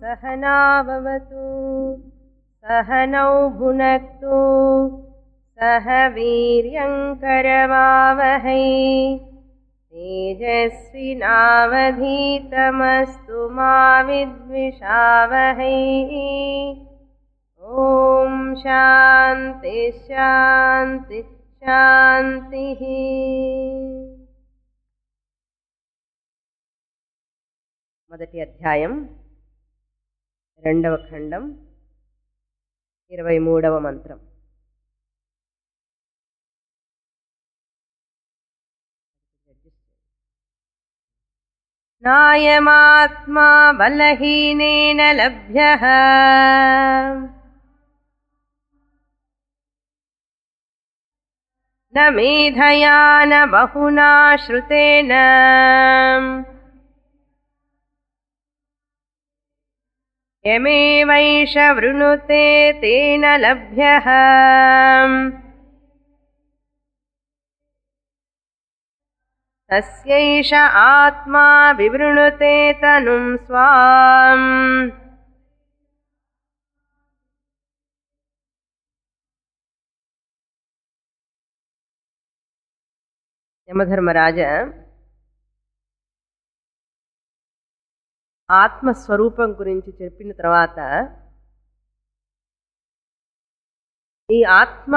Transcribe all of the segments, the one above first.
सहनाववतु सहनौ भुनक्तु सह वीर्यङ्करवावहै तेजस्विनावधीतमस्तु मा विद्विषावहै ॐ शान्ति शान्ति शान्तिः మొదటి అధ్యాయం రెండవ ఖండం ఇరవై మూడవ మంత్రం నాయమాత్మా బలహీనేన లభ్య न मेधया न बहुना श्रुतेन यमेवैष वृणुते तेन लभ्यः तस्यैष आत्मा विवृणुते तनुं स्वाम् యమధర్మరాజ ఆత్మస్వరూపం గురించి చెప్పిన తర్వాత ఈ ఆత్మ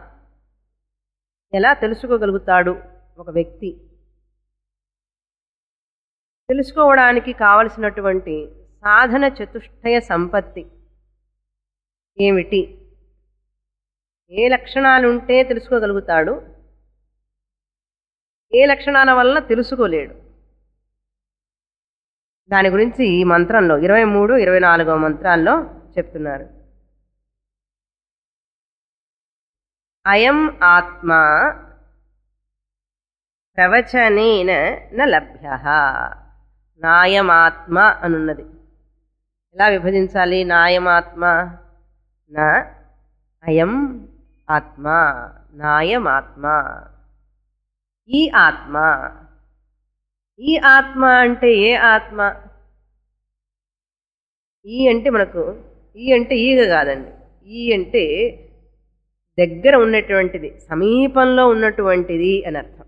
ఎలా తెలుసుకోగలుగుతాడు ఒక వ్యక్తి తెలుసుకోవడానికి కావలసినటువంటి సాధన చతుష్టయ సంపత్తి ఏమిటి ఏ లక్షణాలుంటే తెలుసుకోగలుగుతాడు ఏ లక్షణాల వలన తెలుసుకోలేడు దాని గురించి ఈ మంత్రంలో ఇరవై మూడు ఇరవై నాలుగవ మంత్రాల్లో చెప్తున్నారు అయం ఆత్మ ప్రవచనేన న లభ్య నాయమాత్మ అనున్నది ఎలా విభజించాలి నాయమాత్మ నా అయం ఆత్మ నాయమాత్మ ఈ ఆత్మ ఈ ఆత్మ అంటే ఏ ఆత్మ ఈ అంటే మనకు ఈ అంటే ఈగ కాదండి ఈ అంటే దగ్గర ఉన్నటువంటిది సమీపంలో ఉన్నటువంటిది అని అర్థం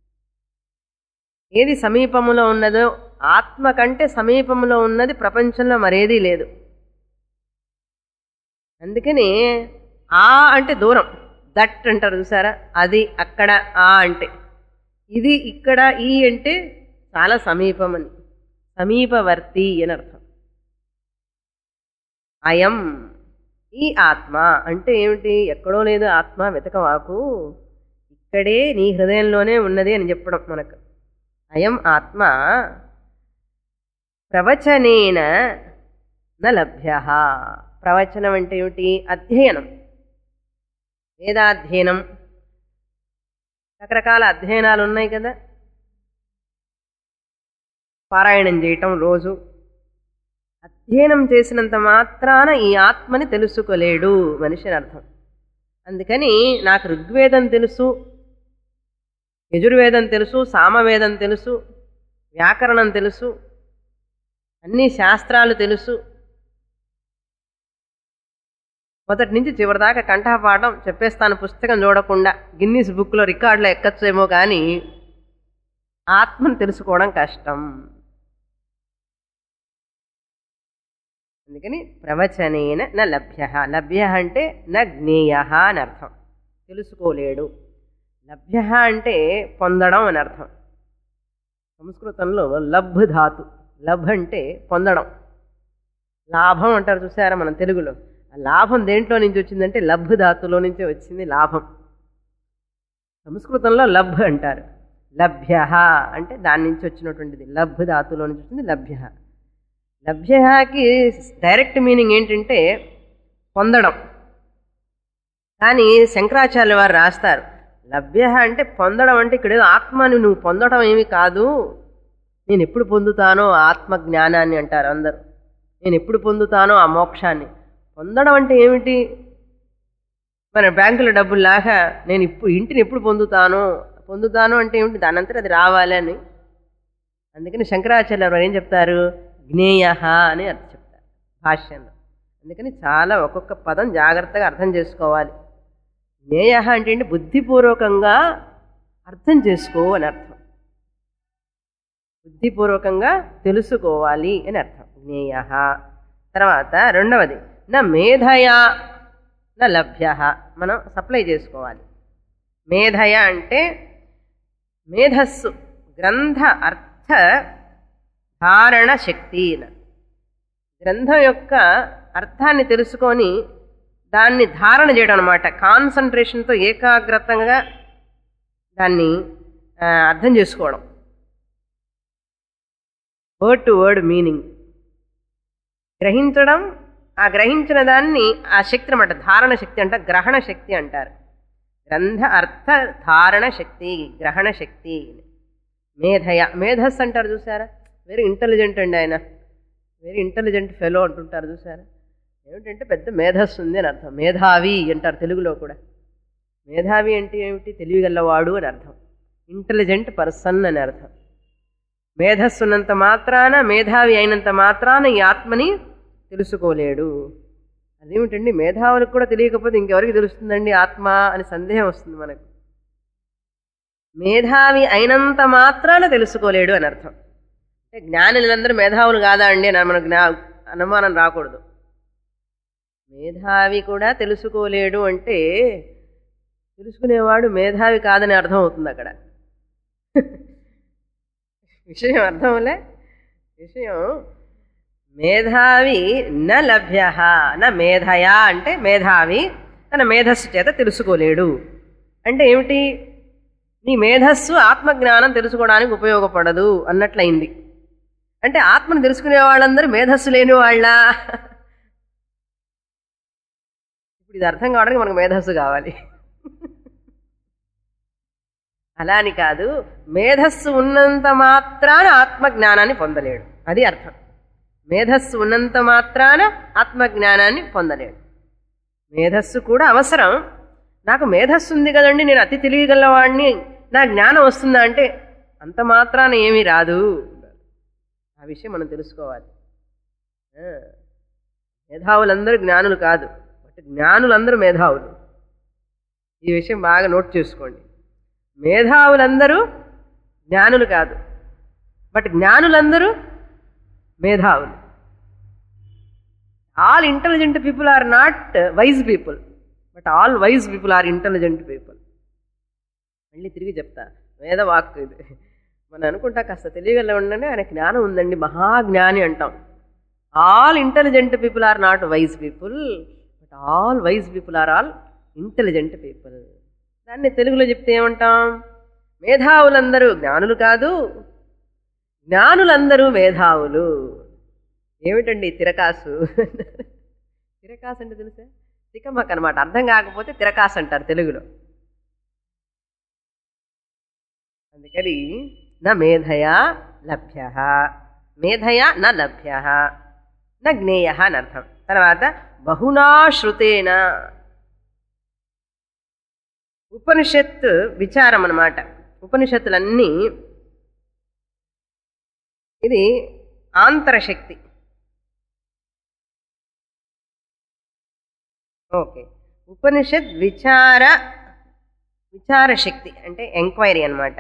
ఏది సమీపంలో ఉన్నదో ఆత్మ కంటే సమీపంలో ఉన్నది ప్రపంచంలో మరేదీ లేదు అందుకని ఆ అంటే దూరం దట్ అంటారు చూసారా అది అక్కడ ఆ అంటే ఇది ఇక్కడ ఈ అంటే చాలా సమీపం అని సమీపవర్తి అని అర్థం అయం ఈ ఆత్మ అంటే ఏమిటి ఎక్కడో లేదు ఆత్మ వెతకవాకు ఇక్కడే నీ హృదయంలోనే ఉన్నది అని చెప్పడం మనకు అయం ఆత్మ ప్రవచనేన న లభ్య ప్రవచనం అంటే ఏమిటి అధ్యయనం వేదాధ్యయనం రకరకాల అధ్యయనాలు ఉన్నాయి కదా పారాయణం చేయటం రోజు అధ్యయనం చేసినంత మాత్రాన ఈ ఆత్మని తెలుసుకోలేడు మనిషి అర్థం అందుకని నాకు ఋగ్వేదం తెలుసు యజుర్వేదం తెలుసు సామవేదం తెలుసు వ్యాకరణం తెలుసు అన్ని శాస్త్రాలు తెలుసు మొదటి నుంచి చివరిదాకా కంఠపాఠం చెప్పేస్తాను పుస్తకం చూడకుండా గిన్నీస్ బుక్లో రికార్డులో ఎక్కచ్చేమో కానీ ఆత్మను తెలుసుకోవడం కష్టం అందుకని ప్రవచనేన న లభ్య లభ్య అంటే న జ్ఞేయ అని అర్థం తెలుసుకోలేడు లభ్య అంటే పొందడం అని అర్థం సంస్కృతంలో లభ్ ధాతు లభ్ అంటే పొందడం లాభం అంటారు చూసారా మనం తెలుగులో ఆ లాభం దేంట్లో నుంచి వచ్చిందంటే లభ్ ధాతులో నుంచి వచ్చింది లాభం సంస్కృతంలో లభ్ అంటారు లభ్య అంటే దాని నుంచి వచ్చినటువంటిది లభ్ ధాతులో నుంచి వచ్చింది లభ్య లభ్యకి డైరెక్ట్ మీనింగ్ ఏంటంటే పొందడం కానీ శంకరాచార్య వారు రాస్తారు లభ్య అంటే పొందడం అంటే ఇక్కడ ఆత్మని నువ్వు పొందడం ఏమి కాదు నేను ఎప్పుడు పొందుతానో ఆత్మ జ్ఞానాన్ని అంటారు అందరూ నేను ఎప్పుడు పొందుతానో ఆ మోక్షాన్ని పొందడం అంటే ఏమిటి మన బ్యాంకుల డబ్బుల్లాగా నేను ఇప్పుడు ఇంటిని ఎప్పుడు పొందుతానో పొందుతాను అంటే ఏమిటి దానంతరం అది రావాలి అందుకని శంకరాచార్య వారు ఏం చెప్తారు జ్ఞేయ అని అర్థం చెప్తారు భాష్యంలో అందుకని చాలా ఒక్కొక్క పదం జాగ్రత్తగా అర్థం చేసుకోవాలి జ్ఞేయ అంటే ఏంటి బుద్ధిపూర్వకంగా అర్థం చేసుకో అని అర్థం బుద్ధిపూర్వకంగా తెలుసుకోవాలి అని అర్థం జ్ఞేయ తర్వాత రెండవది నా మేధయా నా లభ్య మనం సప్లై చేసుకోవాలి మేధయ అంటే మేధస్సు గ్రంథ అర్థ ధారణ శక్తి అని. గ్రంథం యొక్క అర్థాన్ని తెలుసుకొని దాన్ని ధారణ చేయడం అనమాట కాన్సన్ట్రేషన్తో ఏకాగ్రతంగా దాన్ని ఆ, అర్థం చేసుకోవడం వర్డ్ టు వర్డ్ మీనింగ్ గ్రహించడం ఆ గ్రహించిన దాన్ని ఆ శక్తి అనమాట ధారణ శక్తి అంట గ్రహణ శక్తి అంటారు గ్రంథ అర్థ ధారణ శక్తి గ్రహణ శక్తి మేధయ మేధస్ అంటారు చూసారా వెరీ ఇంటెలిజెంట్ అండి ఆయన వెరీ ఇంటెలిజెంట్ ఫెలో అంటుంటారు చూసారా ఏమిటంటే పెద్ద మేధస్సు ఉంది అని అర్థం మేధావి అంటారు తెలుగులో కూడా మేధావి అంటే ఏమిటి తెలివిగలవాడు అని అర్థం ఇంటెలిజెంట్ పర్సన్ అని అర్థం మేధస్సు ఉన్నంత మాత్రాన మేధావి అయినంత మాత్రాన ఈ ఆత్మని తెలుసుకోలేడు అదేమిటండి మేధావులకు కూడా తెలియకపోతే ఇంకెవరికి తెలుస్తుందండి ఆత్మ అని సందేహం వస్తుంది మనకు మేధావి అయినంత మాత్రాన తెలుసుకోలేడు అని అర్థం అంటే జ్ఞానులందరూ మేధావులు కాదా అండి అని మనకు జ్ఞా అనుమానం రాకూడదు మేధావి కూడా తెలుసుకోలేడు అంటే తెలుసుకునేవాడు మేధావి కాదని అర్థం అవుతుంది అక్కడ విషయం అర్థంలే విషయం మేధావి న లభ్య న మేధయా అంటే మేధావి తన మేధస్సు చేత తెలుసుకోలేడు అంటే ఏమిటి నీ మేధస్సు ఆత్మజ్ఞానం తెలుసుకోవడానికి ఉపయోగపడదు అన్నట్లయింది అంటే ఆత్మను తెలుసుకునే వాళ్ళందరూ మేధస్సు లేని వాళ్ళ ఇప్పుడు ఇది అర్థం కావడానికి మనకు మేధస్సు కావాలి అలా అని కాదు మేధస్సు ఉన్నంత మాత్రాన ఆత్మజ్ఞానాన్ని పొందలేడు అది అర్థం మేధస్సు ఉన్నంత మాత్రాన ఆత్మజ్ఞానాన్ని పొందలేడు మేధస్సు కూడా అవసరం నాకు మేధస్సు ఉంది కదండి నేను అతి తెలియగలవాడిని నా జ్ఞానం వస్తుందా అంటే అంత మాత్రాన ఏమీ రాదు ఆ విషయం మనం తెలుసుకోవాలి ఆ, మేధావులందరూ జ్ఞానులు కాదు బట్ జ్ఞానులందరూ మేధావులు ఈ విషయం బాగా నోట్ చేసుకోండి మేధావులందరూ జ్ఞానులు కాదు బట్ జ్ఞానులందరూ మేధావులు all intelligent people are not wise people but all wise people are intelligent people మళ్ళీ తిరిగి చెప్తా వేదవాక్కు ఇది మనం అనుకుంటా కాస్త తెలియగల ఉండనే ఆయన జ్ఞానం ఉందండి మహాజ్ఞాని అంటాం all intelligent people are not wise people but all wise people are all intelligent people దాన్ని తెలుగులో చెప్తే ఏమంటాం మేధావులందరూ జ్ఞానులు కాదు జ్ఞానులందరూ మేధావులు ఏమిటండి ఈ తిరకాసు తిరకాసు అంటే తెలుసా తికమక్ అనమాట అర్థం కాకపోతే తిరకాసు అంటారు తెలుగులో అందుకని నా మేధయా లభ్య మేధయ న లభ్య న జ్ఞేయ అని అర్థం తర్వాత బహునా శృతేన ఉపనిషత్ విచారం అన్నమాట ఉపనిషత్తులన్నీ ఇది ఆంతరశక్తి ఓకే ఉపనిషత్ విచార విచార శక్తి అంటే ఎంక్వైరీ అన్నమాట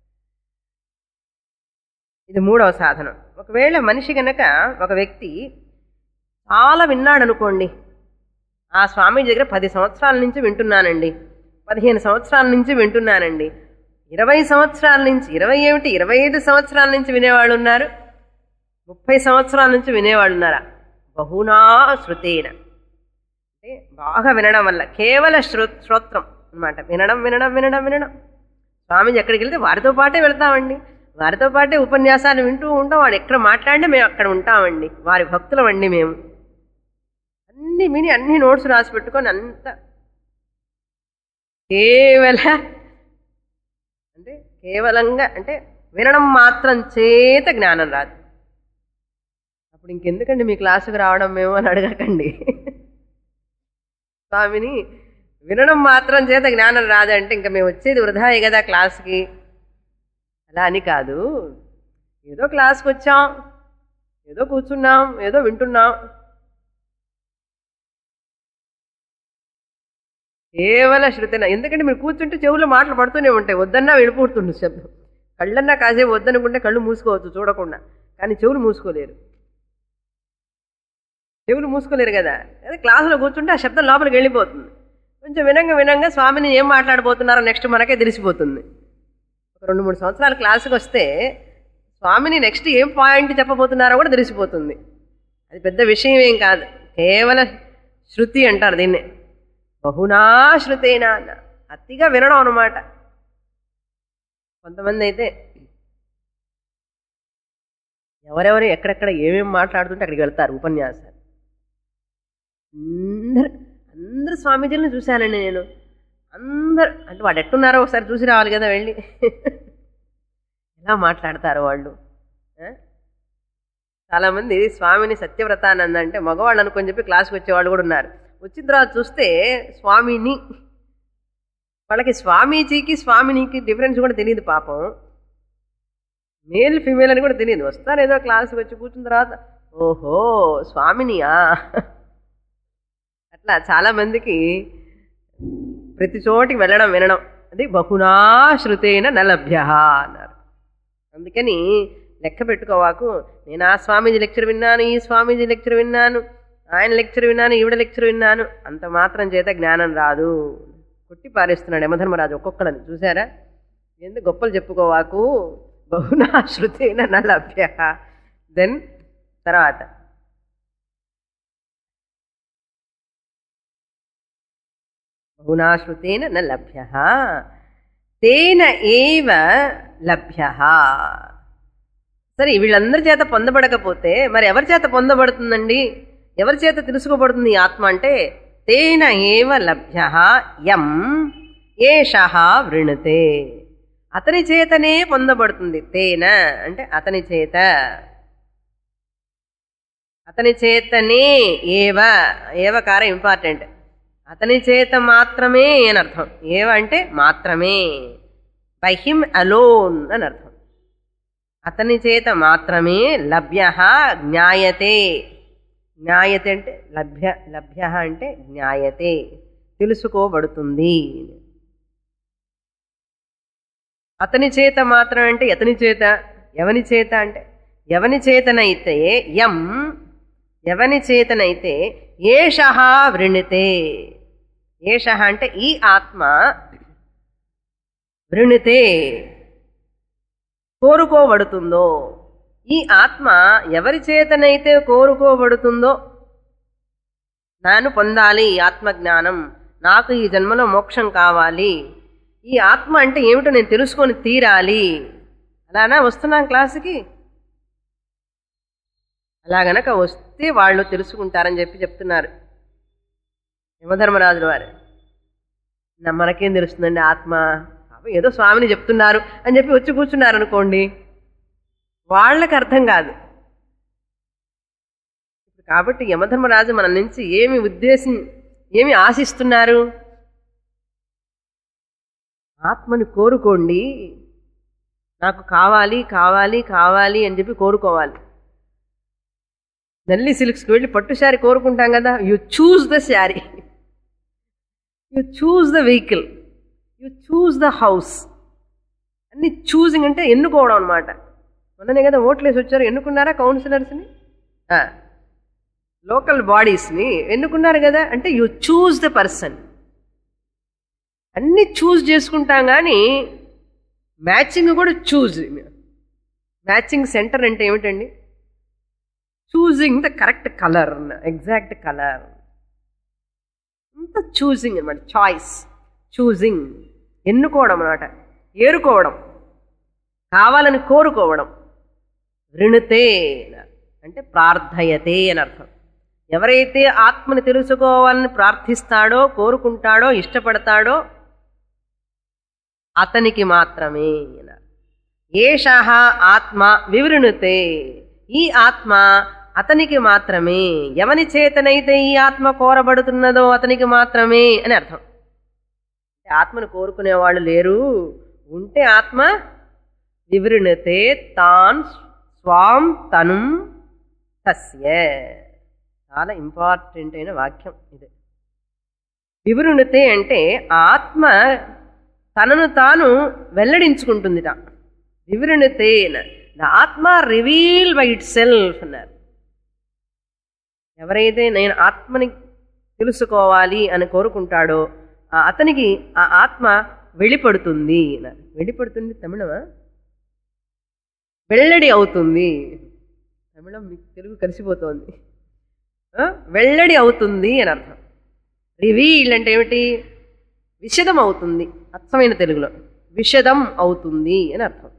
ఇది మూడవ సాధనం ఒకవేళ మనిషి గనక ఒక వ్యక్తి చాలా విన్నాడు అనుకోండి ఆ స్వామీజీ దగ్గర పది సంవత్సరాల నుంచి వింటున్నానండి పదిహేను సంవత్సరాల నుంచి వింటున్నానండి ఇరవై సంవత్సరాల నుంచి ఇరవై ఏమిటి ఇరవై ఐదు సంవత్సరాల నుంచి వినేవాళ్ళు ఉన్నారు ముప్పై సంవత్సరాల నుంచి వినేవాళ్ళు ఉన్నారా బహునా శృతేన అంటే బాగా వినడం వల్ల కేవల శ్రో శ్రోత్రం అనమాట వినడం వినడం వినడం వినడం స్వామీజీ ఎక్కడికి వెళ్తే వారితో పాటే వెళ్తామండి వారితో పాటే ఉపన్యాసాలు వింటూ ఉంటాం వాడు ఎక్కడ మాట్లాడినా మేము అక్కడ ఉంటామండి వారి భక్తులమండి మేము అన్ని విని అన్ని నోట్స్ రాసి పెట్టుకొని అంత కేవల అంటే కేవలంగా అంటే వినడం మాత్రం చేత జ్ఞానం రాదు అప్పుడు ఇంకెందుకండి మీ క్లాసుకు రావడం మేము అని అడగకండి స్వామిని వినడం మాత్రం చేత జ్ఞానం రాదంటే ఇంకా మేము వచ్చేది వృధాయే కదా క్లాస్కి అలా అని కాదు ఏదో క్లాస్కి వచ్చాం ఏదో కూర్చున్నాం ఏదో వింటున్నాం కేవల శృతిన ఎందుకంటే మీరు కూర్చుంటే చెవులో మాటలు పడుతూనే ఉంటాయి వద్దన్నా వెళ్ళిపోతుంది శబ్దం కళ్ళన్నా కాసేపు వద్దనుకుంటే కళ్ళు మూసుకోవచ్చు చూడకుండా కానీ చెవులు మూసుకోలేరు చెవులు మూసుకోలేరు కదా అదే క్లాసులో కూర్చుంటే ఆ శబ్దం లోపలికి వెళ్ళిపోతుంది కొంచెం వినంగా వినంగా స్వామిని ఏం మాట్లాడబోతున్నారో నెక్స్ట్ మనకే తెలిసిపోతుంది ఒక రెండు మూడు సంవత్సరాలు క్లాసుకి వస్తే స్వామిని నెక్స్ట్ ఏం పాయింట్ చెప్పబోతున్నారో కూడా తెలిసిపోతుంది అది పెద్ద విషయం ఏం కాదు కేవల శృతి అంటారు దీన్ని బహునా శృతేనా అన్న అతిగా వినడం అనమాట కొంతమంది అయితే ఎవరెవరు ఎక్కడెక్కడ ఏమేమి మాట్లాడుతుంటే అక్కడికి వెళ్తారు ఉపన్యాసాలు అందరు అందరు స్వామీజీలను చూశానండి నేను అందరు అంటే వాడు ఎట్టున్నారో ఒకసారి చూసి రావాలి కదా వెళ్ళి ఎలా మాట్లాడతారు వాళ్ళు ఆ? చాలామంది స్వామిని సత్యవ్రతానంద అంటే మగవాళ్ళు అనుకొని చెప్పి క్లాస్కి వచ్చేవాళ్ళు కూడా ఉన్నారు వచ్చిన తర్వాత చూస్తే స్వామిని వాళ్ళకి స్వామీజీకి స్వామినికి డిఫరెన్స్ కూడా తెలియదు పాపం మేల్ ఫీమేల్ అని కూడా తెలియదు వస్తారు ఏదో క్లాస్కి వచ్చి కూర్చున్న తర్వాత ఓహో స్వామినియా అట్లా చాలా మందికి ప్రతి చోటికి వెళ్ళడం వినడం అది బహునా శృతేన నలభ్య అన్నారు అందుకని లెక్క పెట్టుకోవాకు నేను ఆ స్వామీజీ లెక్చర్ విన్నాను ఈ స్వామీజీ లెక్చర్ విన్నాను ఆయన లెక్చర్ విన్నాను ఈవిడ లెక్చర్ విన్నాను అంత మాత్రం చేత జ్ఞానం రాదు కొట్టి పారేస్తున్నాడు యమధర్మరాజు ఒక్కొక్కడని చూసారా ఎందుకు గొప్పలు చెప్పుకోవాకు బహునా శృతేన నలభ్య దెన్ తర్వాత బహునా శృతేన న లభ్య తేన ఏవ లభ్య సరే వీళ్ళందరి చేత పొందబడకపోతే మరి ఎవరి చేత పొందబడుతుందండి ఎవరి చేత తెలుసుకోబడుతుంది ఈ ఆత్మ అంటే తేన ఏవ లభ్య యం ఏష వృణుతే అతని చేతనే పొందబడుతుంది తేన అంటే అతని చేత అతని చేతనే ఏవ ఏవకార ఇంపార్టెంట్ అతని చేత మాత్రమే అని అర్థం ఏవ అంటే మాత్రమే బై హిమ్ అలోన్ అని అర్థం అతని చేత మాత్రమే లభ్య జ్ఞాయతే జ్ఞాయతే అంటే లభ్య లభ్య అంటే జ్ఞాయతే తెలుసుకోబడుతుంది అతని చేత మాత్రం అంటే ఎతని చేత ఎవని చేత అంటే ఎవని చేతనైతే యం ఎవని చేతనైతే ఏష వృణితే ఏష అంటే ఈ ఆత్మ వృణితే కోరుకోబడుతుందో ఈ ఆత్మ ఎవరి చేతనైతే కోరుకోబడుతుందో నాను పొందాలి ఈ ఆత్మజ్ఞానం నాకు ఈ జన్మలో మోక్షం కావాలి ఈ ఆత్మ అంటే ఏమిటో నేను తెలుసుకొని తీరాలి అలానా వస్తున్నాం క్లాసుకి అలా గనక వస్తే వాళ్ళు తెలుసుకుంటారని చెప్పి చెప్తున్నారు యమధర్మరాజుల వారు నా మనకేం తెలుస్తుందండి ఆత్మ అవి ఏదో స్వామిని చెప్తున్నారు అని చెప్పి వచ్చి కూర్చున్నారు అనుకోండి వాళ్ళకి అర్థం కాదు కాబట్టి యమధర్మరాజు మన నుంచి ఏమి ఉద్దేశం ఏమి ఆశిస్తున్నారు ఆత్మని కోరుకోండి నాకు కావాలి కావాలి కావాలి అని చెప్పి కోరుకోవాలి నల్లి సిల్క్స్కి వెళ్ళి పట్టు శారీ కోరుకుంటాం కదా you choose the sari you choose the vehicle you choose the house అన్ని చూసింగ్ అంటే ఎన్నుకోవడం అనమాట మొన్ననే కదా ఓట్లేసి వచ్చారు ఎన్నుకున్నారా కౌన్సిలర్స్ని లోకల్ బాడీస్ని ఎన్నుకున్నారు కదా అంటే యు చూస్ ద పర్సన్ అన్ని చూస్ చేసుకుంటాం కానీ మ్యాచింగ్ కూడా చూజ్ మ్యాచింగ్ సెంటర్ అంటే ఏమిటండి choosing the correct colour exact colour అంత చూజింగ్ అనమాట చాయిస్ చూజింగ్ ఎన్నుకోవడం అనమాట ఏరుకోవడం కావాలని కోరుకోవడం రిణుతే అంటే ప్రార్థయతే అని అర్థం ఎవరైతే ఆత్మని తెలుసుకోవాలని ప్రార్థిస్తాడో కోరుకుంటాడో ఇష్టపడతాడో అతనికి మాత్రమే ఏష ఆత్మ వివృణుతే ఈ ఆత్మ అతనికి మాత్రమే ఎవని చేతనైతే ఈ ఆత్మ కోరబడుతున్నదో అతనికి మాత్రమే అని అర్థం ఆత్మను కోరుకునే వాళ్ళు లేరు ఉంటే ఆత్మ వివృణతే తాన్ స్వాం తను తస్య చాలా ఇంపార్టెంట్ అయిన వాక్యం ఇది వివృణుతే అంటే ఆత్మ తనను తాను వెల్లడించుకుంటుందిట వివృణుతే the atma reveal by itself అన్నారు ఎవరైతే నేను ఆత్మని తెలుసుకోవాలి అని కోరుకుంటాడో ఆ అతనికి ఆ ఆత్మ వెళ్ళిపడుతుంది అన్నారు వెళ్ళిపడుతుంది తమిళమా వెల్లడి అవుతుంది తమిళం మీకు తెలుగు కలిసిపోతోంది ఆ? వెల్లడి అవుతుంది అని అర్థం రివీల్ అంటే ఏమిటి విషదం అవుతుంది అర్థమైన తెలుగులో విషదం అవుతుంది అని అర్థం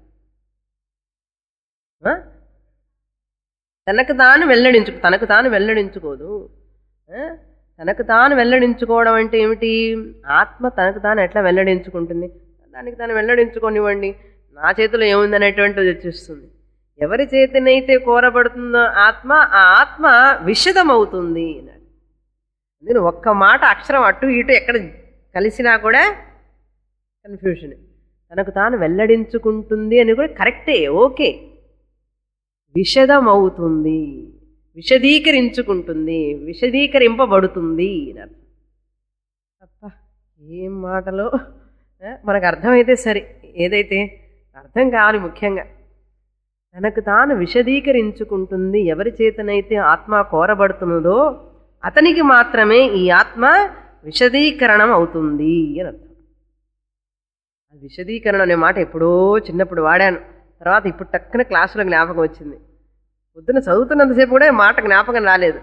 ఆ? తనకు తాను వెల్లడించు తనకు తాను వెల్లడించుకోదు ఆ? తనకు తాను వెల్లడించుకోవడం అంటే ఏమిటి ఆత్మ తనకు తాను ఎట్లా వెల్లడించుకుంటుంది దానికి తాను వెల్లడించుకోనివ్వండి నా చేతిలో ఏముందనేటువంటిది వచ్చేస్తుంది ఎవరి చేతనైతే కోరబడుతుందో ఆత్మ ఆ ఆత్మ విషదమవుతుంది అన్నాడు నేను ఒక్క మాట అక్షరం అటు ఇటు ఎక్కడ కలిసినా కూడా కన్ఫ్యూషన్ తనకు తాను వెల్లడించుకుంటుంది అని కూడా కరెక్టే ఓకే విషదమవుతుంది విశదీకరించుకుంటుంది విశదీకరింపబడుతుంది అని అర్థం. అబ్బా ఏం మాటలో ఆ, మనకు అర్థమైతే సరే ఏదైతే అర్థం కావాలి ముఖ్యంగా తనకు తాను విశదీకరించుకుంటుంది ఎవరి చేతనైతే ఆత్మ కోరబడుతున్నదో అతనికి మాత్రమే ఈ ఆత్మ విశదీకరణం అవుతుంది అని అర్థం ఆ విశదీకరణ అనే మాట ఎప్పుడో చిన్నప్పుడు వాడాను తర్వాత ఇప్పుడు టక్కున క్లాసులో జ్ఞాపకం వచ్చింది పొద్దున చదువుతున్నంతసేపు కూడా ఈ మాట జ్ఞాపకం రాలేదు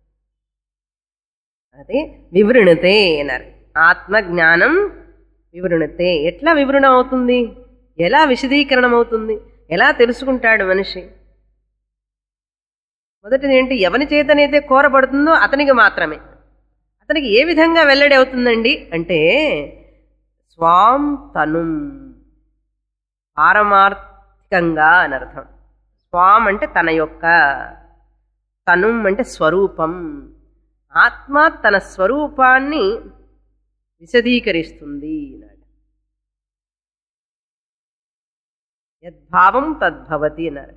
అది వివృణతే అన్నారు ఆత్మ జ్ఞానం వివృణతే ఎట్లా వివరణం అవుతుంది ఎలా విశదీకరణం అవుతుంది ఎలా తెలుసుకుంటాడు మనిషి మొదటిది ఏంటి ఎవరి చేతనైతే కోరబడుతుందో అతనికి మాత్రమే అతనికి ఏ విధంగా వెల్లడి అవుతుందండి అంటే స్వాం తనుం పారమార్థికంగా అని అర్థం స్వాం అంటే తన యొక్క తనుం అంటే స్వరూపం ఆత్మ తన స్వరూపాన్ని విశదీకరిస్తుంది అన్నాడు యద్భావం తద్భవతి అన్నారు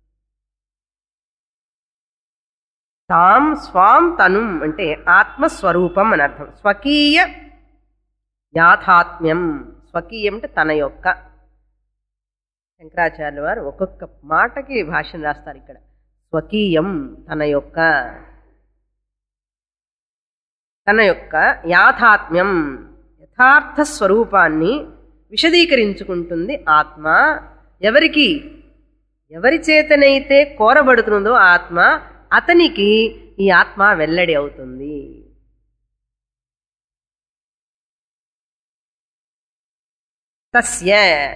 తాం స్వాం తనుం అంటే ఆత్మస్వరూపం అని అర్థం స్వకీయ యాథాత్మ్యం స్వకీయం అంటే తన యొక్క శంకరాచార్యుల వారు ఒక్కొక్క మాటకి భాష్యం రాస్తారు ఇక్కడ స్వకీయం తన యొక్క తన యొక్క యాథాత్మ్యం యథార్థ స్వరూపాన్ని విశదీకరించుకుంటుంది ఆత్మ ఎవరికి ఎవరి చేతనైతే కోరబడుతున్నదో ఆత్మ అతనికి ఈ ఆత్మ వెల్లడి అవుతుంది తస్య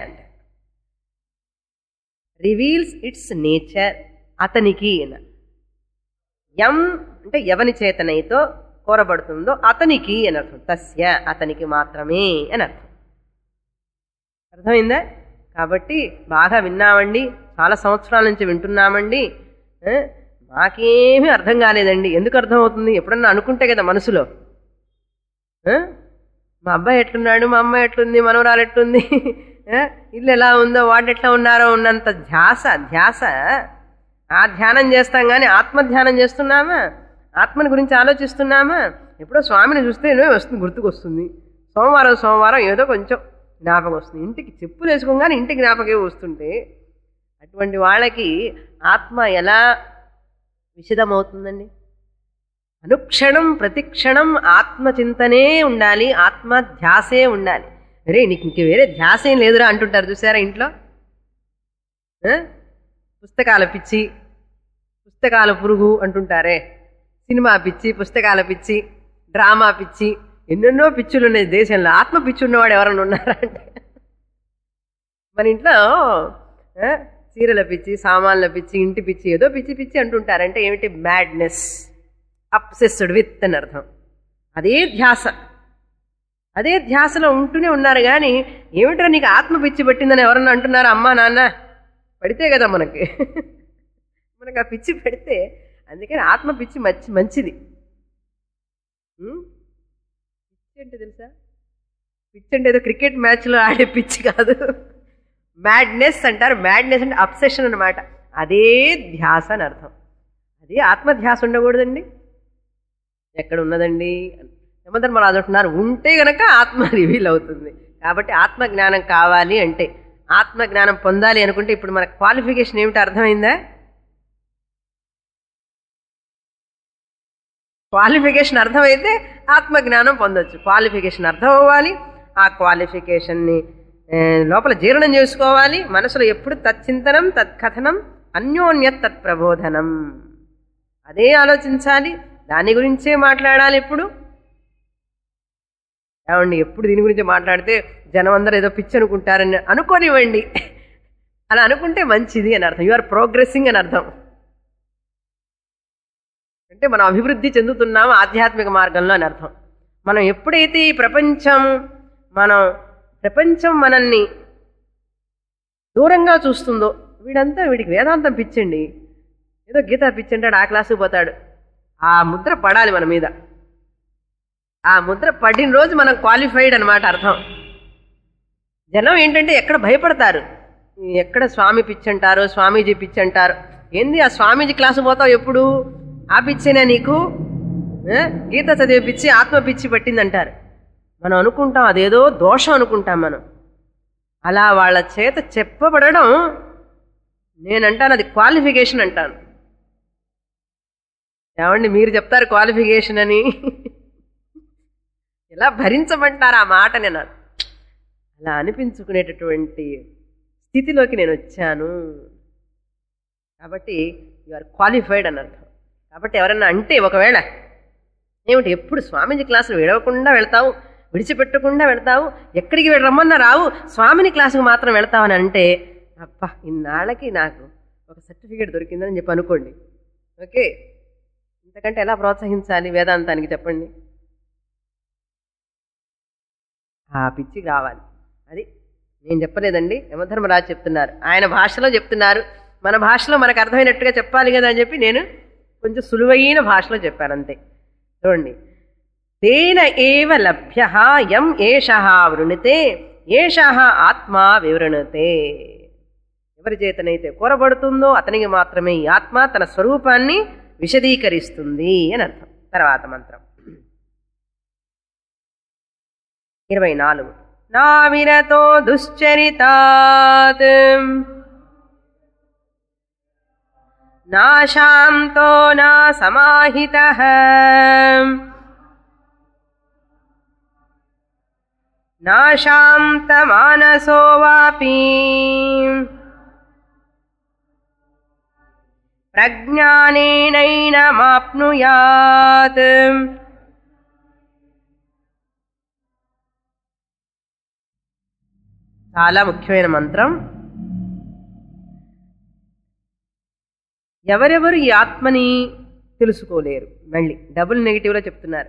రివీల్స్ ఇట్స్ నేచర్ అతనికి అన. యం అంటే ఎవని చేతనైతో కోరబడుతుందో అతనికి అని అర్థం తస్య అతనికి మాత్రమే అని అర్థం అర్థమైందా కాబట్టి బాగా విన్నామండి చాలా సంవత్సరాల నుంచి వింటున్నామండి ఆ, మాకేమీ అర్థం కాలేదండి ఎందుకు అర్థమవుతుంది ఎప్పుడన్నా అనుకుంటే కదా మనసులో ఆ? మా అబ్బాయి ఎట్లున్నాడు మా అమ్మాయి ఎట్లుంది మనవరాలు ఎట్లుంది ఆ? ఇల్లు ఎలా ఉందో వాడు ఎట్లా ఉన్నారో ఉన్నంత ధ్యాస ధ్యాస ఆ ధ్యానం చేస్తాం కానీ ఆత్మ ధ్యానం చేస్తున్నామా ఆత్మని గురించి ఆలోచిస్తున్నామా ఎప్పుడో స్వామిని చూస్తే ఏదో వస్తుంది గుర్తుకొస్తుంది సోమవారం సోమవారం ఏదో కొంచెం జ్ఞాపకం వస్తుంది ఇంటికి చెప్పులు వేసుకోగానే ఇంటికి జ్ఞాపకం వస్తుంటే అటువంటి వాళ్ళకి ఆత్మ ఎలా విషదమవుతుందండి అనుక్షణం ప్రతిక్షణం ఆత్మచింతనే ఉండాలి ఆత్మ ధ్యాసే ఉండాలి అరే నీకు ఇంక వేరే ధ్యాస ఏం లేదురా అంటుంటారు చూసారా ఇంట్లో ఆ? పుస్తకాల పిచ్చి పుస్తకాల పురుగు అంటుంటారే సినిమా పిచ్చి పుస్తకాల పిచ్చి డ్రామా పిచ్చి ఎన్నెన్నో పిచ్చులు ఉన్నాయి దేశంలో ఆత్మ పిచ్చి ఉన్నవాడు ఎవరైనా ఉన్నారా అంటే మన ఇంట్లో ఆ, చీరల పిచ్చి సామాన్ల పిచ్చి ఇంటి పిచ్చి ఏదో పిచ్చి పిచ్చి అంటుంటారంటే ఏమిటి మ్యాడ్నెస్ అప్సెస్డ్ విత్ అని అర్థం అదే ధ్యాస అదే ధ్యాసలో ఉంటూనే ఉన్నారు కానీ ఏమిట్రా నీకు ఆత్మ పిచ్చి పట్టిందని ఎవరన్నా అంటున్నారా అమ్మా నాన్న పడితే కదా మనకి మనకు ఆ పిచ్చి పెడితే అందుకని ఆత్మ పిచ్చి మంచి మంచిది ఉం? పిచ్చి అంటే తెలుసా పిచ్చి అంటే ఏదో క్రికెట్ మ్యాచ్లో ఆడే పిచ్చి కాదు మ్యాడ్నెస్ అంటారు మ్యాడ్నెస్ అంటే అబ్సెషన్ అనమాట అదే ధ్యాస అని అర్థం అదే ఆత్మధ్యాస ఉండకూడదండి ఎక్కడ ఉన్నదండి యమధర్మరాజు అంటున్నారు ఉంటే గనక ఆత్మ రివీల్ అవుతుంది కాబట్టి ఆత్మ జ్ఞానం కావాలి అంటే ఆత్మ జ్ఞానం పొందాలి అనుకుంటే ఇప్పుడు మన క్వాలిఫికేషన్ ఏమిటి అర్థమైందా క్వాలిఫికేషన్ అర్థమైతే ఆత్మ జ్ఞానం పొందొచ్చు క్వాలిఫికేషన్ అర్థం అవ్వాలి ఆ క్వాలిఫికేషన్ని ఏ, లోపల జీర్ణం చేసుకోవాలి మనసులో ఎప్పుడు తచ్చింతనం తత్కథనం అన్యోన్యత్ తత్ప్రబోధనం అదే ఆలోచించాలి దాని గురించే మాట్లాడాలి ఎప్పుడు ఏమండి ఎప్పుడు దీని గురించి మాట్లాడితే జనం అందరూ ఏదో పిచ్చి అనుకుంటారని అనుకోనివ్వండి అలా అనుకుంటే మంచిది అని అర్థం యు ఆర్ ప్రోగ్రెసింగ్ అని అర్థం అంటే మనం అభివృద్ధి చెందుతున్నాము ఆధ్యాత్మిక మార్గంలో అని అర్థం మనం ఎప్పుడైతే ఈ ప్రపంచం మనం ప్రపంచం మనల్ని దూరంగా చూస్తుందో వీడంతా వీడికి వేదాంతం పిచ్చండి ఏదో గీత పిచ్చంటాడు ఆ క్లాసుకు పోతాడు ఆ ముద్ర పడాలి మన మీద ఆ ముద్ర పడిన రోజు మనం క్వాలిఫైడ్ అనమాట అర్థం జనం ఏంటంటే ఎక్కడ భయపడతారు ఎక్కడ స్వామి పిచ్చి అంటారు స్వామీజీ పిచ్చి అంటారు ఏంది ఆ స్వామీజీ క్లాసు పోతావు ఎప్పుడు ఆ పిచ్చేనా నీకు ఏ? గీత చదివే పిచ్చి ఆత్మ పిచ్చి పట్టిందంటారు మనం అనుకుంటాం అదేదో దోషం అనుకుంటాం మనం అలా వాళ్ళ చేత చెప్పబడడం నేనంటాను అది క్వాలిఫికేషన్ అంటాను ఏమండి మీరు చెప్తారు క్వాలిఫికేషన్ అని ఎలా భరించమంటారు ఆ మాట నేను అలా అనిపించుకునేటటువంటి స్థితిలోకి నేను వచ్చాను కాబట్టి యు ఆర్ క్వాలిఫైడ్ అని అర్థం కాబట్టి ఎవరన్నా అంటే ఒకవేళ ఏమిటి ఎప్పుడు స్వామీజీ క్లాసులు విడవకుండా వెళ్తావు విడిచిపెట్టకుండా వెళ్తావు ఎక్కడికి వెళ్ళ- రమ్మన్నా రావు స్వామిని క్లాసుకు మాత్రం వెళ్తావు అని అంటే అబ్బా ఇన్నాళ్ళకి నాకు ఒక సర్టిఫికేట్ దొరికిందని చెప్పి అనుకోండి ఓకే ఇంతకంటే ఎలా ప్రోత్సహించాలి వేదాంతానికి చెప్పండి ఆ పిచ్చి కావాలి అది నేను చెప్పలేదండి యమధర్మరాజు చెప్తున్నారు ఆయన భాషలో చెప్తున్నారు మన భాషలో మనకు అర్థమైనట్టుగా చెప్పాలి కదా అని చెప్పి నేను కొంచెం సులువైన భాషలో చెప్పాను అంతే చూడండి తేన ఏవ లభ్య యం ఏష వృణితే ఏష ఆత్మ వివృణతే ఎవరి చేతనైతే కోరబడుతుందో అతనికి మాత్రమే ఈ ఆత్మ తన స్వరూపాన్ని విశదీకరిస్తుంది అని అర్థం తర్వాత మంత్రం ఇరవై నాలుగు నా విరతో దుశ్చరితాత్ నా శాంతో నా సమాహిత నా శాంత మానసో వాపి ప్రజ్ఞానేనైనమాప్నుయాత్ చాలా ముఖ్యమైన మంత్రం ఎవరెవరు ఈ ఆత్మని తెలుసుకోలేరు మళ్ళీ డబుల్ నెగిటివ్లో చెప్తున్నారు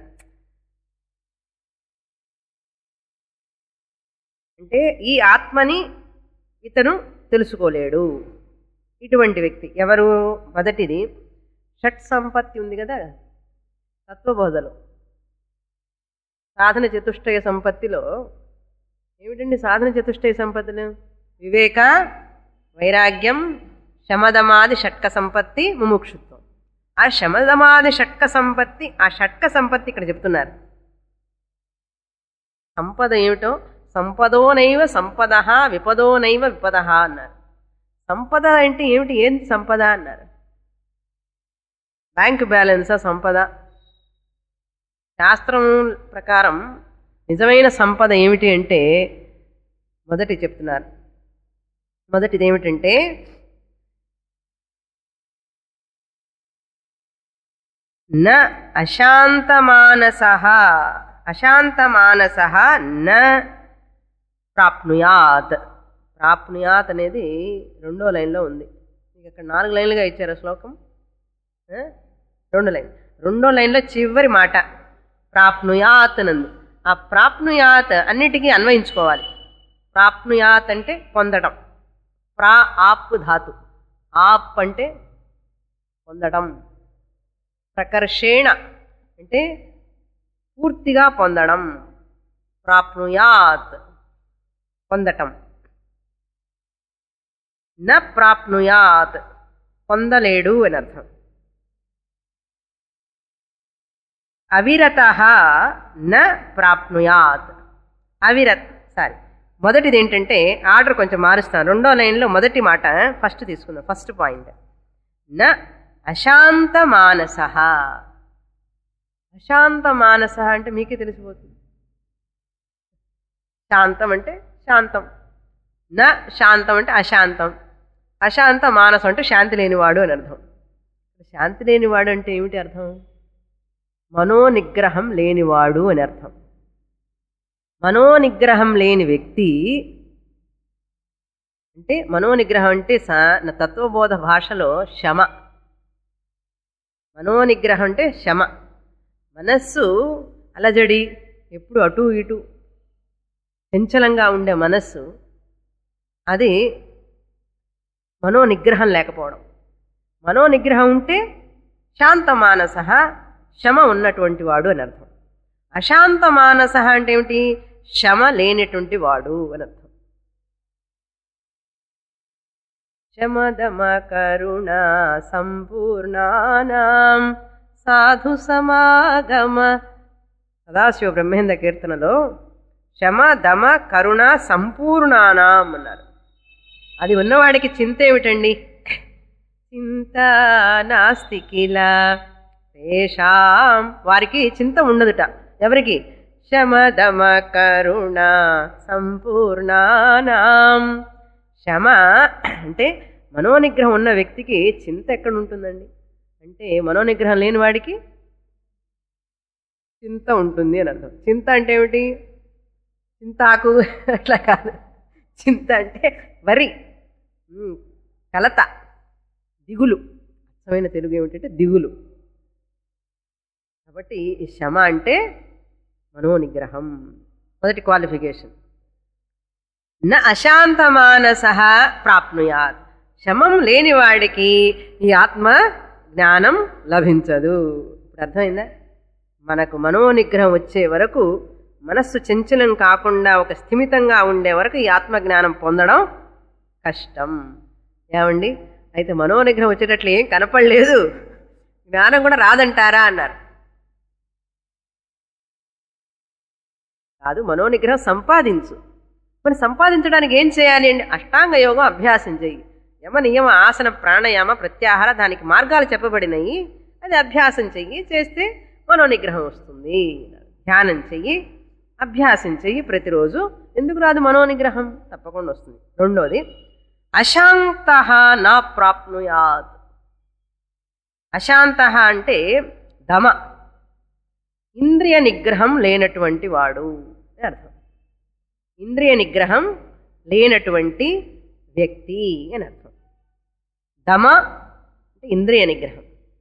అంటే ఈ ఆత్మని ఇతను తెలుసుకోలేడు ఇటువంటి వ్యక్తి ఎవరు మొదటిది షట్ సంపత్తి ఉంది కదా తత్వబోధలో సాధన చతుష్టయ సంపత్తిలో ఏమిటండి సాధన చతుష్టయ సంపత్తులు వివేక వైరాగ్యం శమదమాది షట్క సంపత్తి ముముక్షుత్వం ఆ శమదమాది షట్క సంపత్తి ఆ షట్క సంపత్తి ఇక్కడ చెప్తున్నారు సంపద ఏమిటో సంపదోనైవ సంపద విపదోనైవ విపద అన్నారు సంపద అంటే ఏమిటి ఏంటి సంపద అన్నారు బ్యాంక్ బ్యాలెన్సా సంపద శాస్త్రం ప్రకారం నిజమైన సంపద ఏమిటి అంటే మొదటి చెప్తున్నారు మొదటిది ఏమిటంటే న అశాంతమానస అశాంతమానస న ప్రాప్నుయాత్ ప్రాప్నుయాత్ అనేది రెండో లైన్లో ఉంది మీకు ఇక్కడ నాలుగు లైన్లుగా ఇచ్చారు శ్లోకం ఆ? రెండు లైన్ రెండో లైన్లో చివరి మాట ప్రాప్నుయాత్ నందు ఆ ప్రాప్నుయాత్ అన్నిటికీ అన్వయించుకోవాలి ప్రాప్నుయాత్ అంటే పొందడం ప్రా ఆప్ ధాతు ఆప్ అంటే పొందడం ప్రకర్షేణ అంటే పూర్తిగా పొందడం ప్రాప్నుయాత్ పొందటం న ప్రాప్నుయాత్ పొందలేడు అని అర్థం అవిరత న ప్రాప్నుయాత్ అవిరత్ సారీ మొదటిది ఏంటంటే ఆర్డర్ కొంచెం మారుస్తాను రెండో లైన్లో మొదటి మాట ఫస్ట్ తీసుకుందాం ఫస్ట్ పాయింట్ న అశాంత మానస అశాంత మానస అంటే మీకే తెలిసిపోతుంది శాంతం అంటే శాంతం న శాంతం అంటే అశాంతం అశాంత మానసం అంటే శాంతి లేనివాడు అని అర్థం శాంతి లేనివాడు అంటే ఏమిటి అర్థం మనోనిగ్రహం లేనివాడు అని అర్థం మనోనిగ్రహం లేని వ్యక్తి అంటే మనోనిగ్రహం అంటే స నా తత్వబోధ భాషలో శమ మనోనిగ్రహం అంటే శమ మనస్సు అలజడి ఎప్పుడు అటు ఇటు చంచలంగా ఉండే మనస్సు అది మనోనిగ్రహం లేకపోవడం మనోనిగ్రహం ఉంటే శాంత మానస శమ ఉన్నటువంటి వాడు అని అర్థం అశాంత మానస అంటే ఏమిటి శమ లేనటువంటి వాడు అని అర్థం శమదమ కరుణ సంపూర్ణానాం సాధు సమాగమ సదాశివ బ్రహ్మేంద్ర కీర్తనలో శమ దమ కరుణ సంపూర్ణానాం అన్నారు అది ఉన్నవాడికి చింత ఏమిటండి చింత నాస్తి కిల తేషాం వారికి చింత ఉండదుట ఎవరికి శమదమ కరుణ సంపూర్ణానాం శమ అంటే మనోనిగ్రహం ఉన్న వ్యక్తికి చింత ఎక్కడ ఉంటుందండి అంటే మనోనిగ్రహం లేని వాడికి చింత ఉంటుంది అని అర్థం చింత అంటే ఏమిటి చింతాకు అట్లా కాదు చింత అంటే వరి ఉమ్, కలత దిగులు అర్థమైన తెలుగు ఏమిటంటే దిగులు కాబట్టి ఈ శమ అంటే మనోనిగ్రహం మొదటి క్వాలిఫికేషన్ న అశాంత మానస ప్రాప్నుయాత్ శమం లేని వాడికి ఈ ఆత్మ జ్ఞానం లభించదు ఇప్పుడు అర్థమైందా మనకు మనోనిగ్రహం వచ్చే వరకు మనస్సు చంచలం కాకుండా ఒక స్థిమితంగా ఉండే వరకు ఈ ఆత్మజ్ఞానం పొందడం కష్టం ఏమండి అయితే మనోనిగ్రహం వచ్చేటట్లు ఏం కనపడలేదు జ్ఞానం కూడా రాదంటారా అన్నారు కాదు మనోనిగ్రహం సంపాదించు మరి సంపాదించడానికి ఏం చేయాలి అండి అష్టాంగ యోగం అభ్యాసం చెయ్యి యమ నియమ ఆసన ప్రాణాయామ ప్రత్యాహార దానికి మార్గాలు చెప్పబడినాయి అది అభ్యాసం చెయ్యి చేస్తే మనోనిగ్రహం వస్తుంది ధ్యానం చెయ్యి అభ్యాసం చెయ్యి ప్రతిరోజు ఎందుకు రాదు మనోనిగ్రహం తప్పకుండా వస్తుంది రెండోది అశాంత నా ప్రాప్నుయాత్ అశాంత అంటే దమ ఇంద్రియ నిగ్రహం లేనటువంటి వాడు అని అర్థం ఇంద్రియ నిగ్రహం లేనటువంటి వ్యక్తి అని అర్థం దమ అంటే ఇంద్రియ నిగ్రహం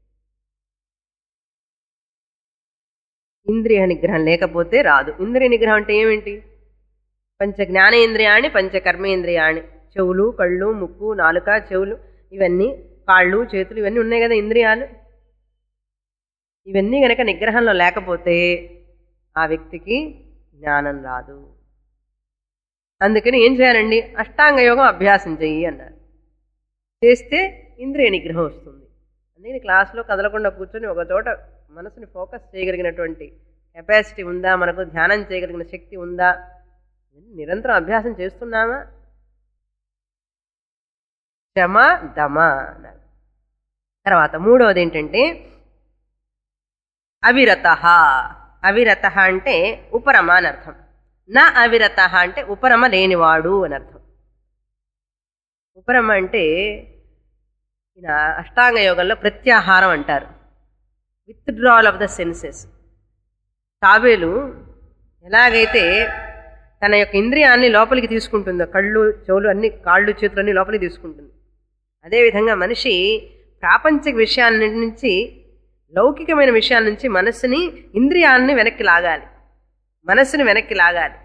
ఇంద్రియ నిగ్రహం లేకపోతే రాదు ఇంద్రియ నిగ్రహం అంటే ఏమిటి పంచ జ్ఞానేంద్రియాణి పంచ కర్మేంద్రియాణి చెవులు కళ్ళు ముక్కు నాలుక చెవులు ఇవన్నీ కాళ్ళు చేతులు ఇవన్నీ ఉన్నాయి కదా ఇంద్రియాలు ఇవన్నీ గనక నిగ్రహంలో లేకపోతే ఆ వ్యక్తికి జ్ఞానం రాదు అందుకని ఏం చేయాలండి అష్టాంగ యోగం అభ్యాసం చెయ్యి అన్నారు చేస్తే ఇంద్రియ నిగ్రహం వస్తుంది అందుకని క్లాస్లో కదలకుండా కూర్చొని ఒక చోట మనసుని ఫోకస్ చేయగలిగినటువంటి కెపాసిటీ ఉందా మనకు ధ్యానం చేయగలిగిన శక్తి ఉందా నిరంతరం అభ్యాసం చేస్తున్నామా శమ దమ అన్నారు తర్వాత మూడవది ఏంటంటే అవిరత అవిరత అంటే ఉపరమ అని అర్థం నా అవిరత అంటే ఉపరమ లేనివాడు అని అర్థం ఉపరమ అంటే ఈయన అష్టాంగ యోగంలో ప్రత్యాహారం అంటారు విత్డ్రాల్ ఆఫ్ ద సెన్సెస్ తాబేలు ఎలాగైతే తన యొక్క ఇంద్రియాన్ని లోపలికి తీసుకుంటుందో కళ్ళు చెవులు అన్ని కాళ్ళు చేతులు అన్ని లోపలికి తీసుకుంటుంది అదేవిధంగా మనిషి ప్రాపంచిక విషయాల నుంచి లౌకికమైన విషయాల నుంచి మనస్సుని ఇంద్రియాలని వెనక్కి లాగాలి మనస్సుని వెనక్కి లాగాలి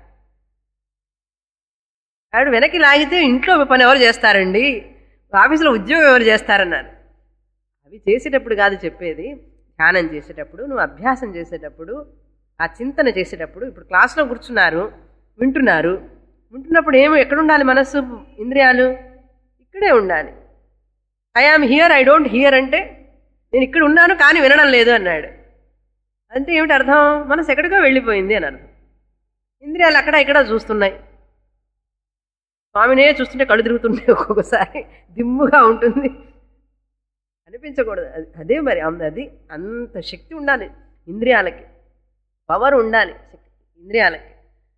ఆవిడ వెనక్కి లాగితే ఇంట్లో పని ఎవరు చేస్తారండి ఆఫీసులో ఉద్యోగం ఎవరు చేస్తారన్నారు అవి చేసేటప్పుడు కాదు చెప్పేది ధ్యానం చేసేటప్పుడు నువ్వు అభ్యాసం చేసేటప్పుడు ఆ చింతన చేసేటప్పుడు ఇప్పుడు క్లాస్లో కూర్చున్నారు వింటున్నారు వింటున్నప్పుడు ఏమో ఎక్కడ ఉండాలి మనస్సు ఇంద్రియాలు ఇక్కడే ఉండాలి I am here I don't hear అంటే నేను ఇక్కడ ఉన్నాను కానీ వినడం లేదు అన్నాడు అంటే ఏమిటి అర్థం మనసు ఎక్కడికో వెళ్ళిపోయింది అని అర్థం ఇంద్రియాలు అక్కడ ఇక్కడ చూస్తున్నాయి స్వామినే చూస్తుంటే కళ్ళు తిరుగుతుంటాయి ఒక్కొక్కసారి దిమ్ముగా ఉంటుంది అనిపించకూడదు అది- అదే మరి అంద- అది అంత శక్తి ఉండాలి ఇంద్రియాలకి పవర్ ఉండాలి శక్తి ఇంద్రియాలకి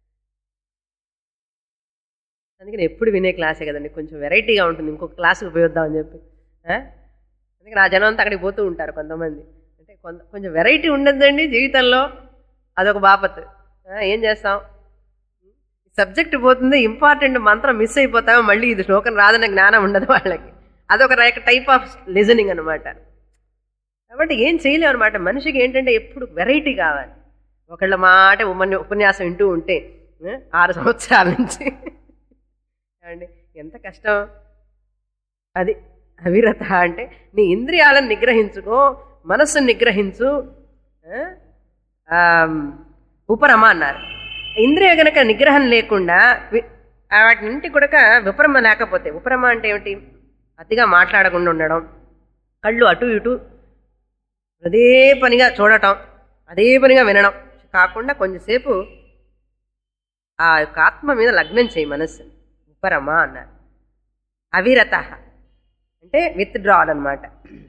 అందుకని ఎప్పుడు వినే క్లాసే కదండి కొంచెం వెరైటీగా ఉంటుంది ఇంకొక క్లాస్కి ఉపయోగిద్దామని చెప్పి ఆ? అందుకని ఆ జనం అంతా అక్కడికి పోతూ ఉంటారు కొంతమంది అంటే కొంత కొంచెం వెరైటీ ఉండదండి జీవితంలో అదొక బాపత్ ఆ, ఏం చేస్తాం సబ్జెక్ట్ పోతుంది ఇంపార్టెంట్ మంత్రం మిస్ అయిపోతామో మళ్ళీ ఇది శ్లోకం రాదన్న జ్ఞానం ఉండదు వాళ్ళకి అదొక రక టైప్ ఆఫ్ లిజనింగ్ అనమాట కాబట్టి ఏం చేయలేము అనమాట మనిషికి ఏంటంటే ఎప్పుడు వెరైటీ కావాలి ఒకళ్ళ మాట ఉపన్య ఉపన్యాసం వింటూ ఉంటే ఆ, ఆరు సంవత్సరాల నుంచి ఏమండి ఎంత కష్టం అది అవిరత అంటే నీ ఇంద్రియాలను నిగ్రహించుకో మనస్సును నిగ్రహించు ఆ? ఆ, ఉపరమ అన్నారు ఇంద్రియ గనక నిగ్రహం లేకుండా వి- ఆ వాటి నుండి కూడా విపరమ లేకపోతే ఉపరమ అంటే ఏమిటి అతిగా మాట్లాడకుండా ఉండడం కళ్ళు అటు ఇటు అదే పనిగా చూడటం అదే పనిగా వినడం కాకుండా కొంచెంసేపు ఆ యొక్క ఆత్మ మీద లగ్నం చేయి మనస్సు ఉపరమ అన్నారు అవిరత అంటే విత్ డ్రాల్ అనమాట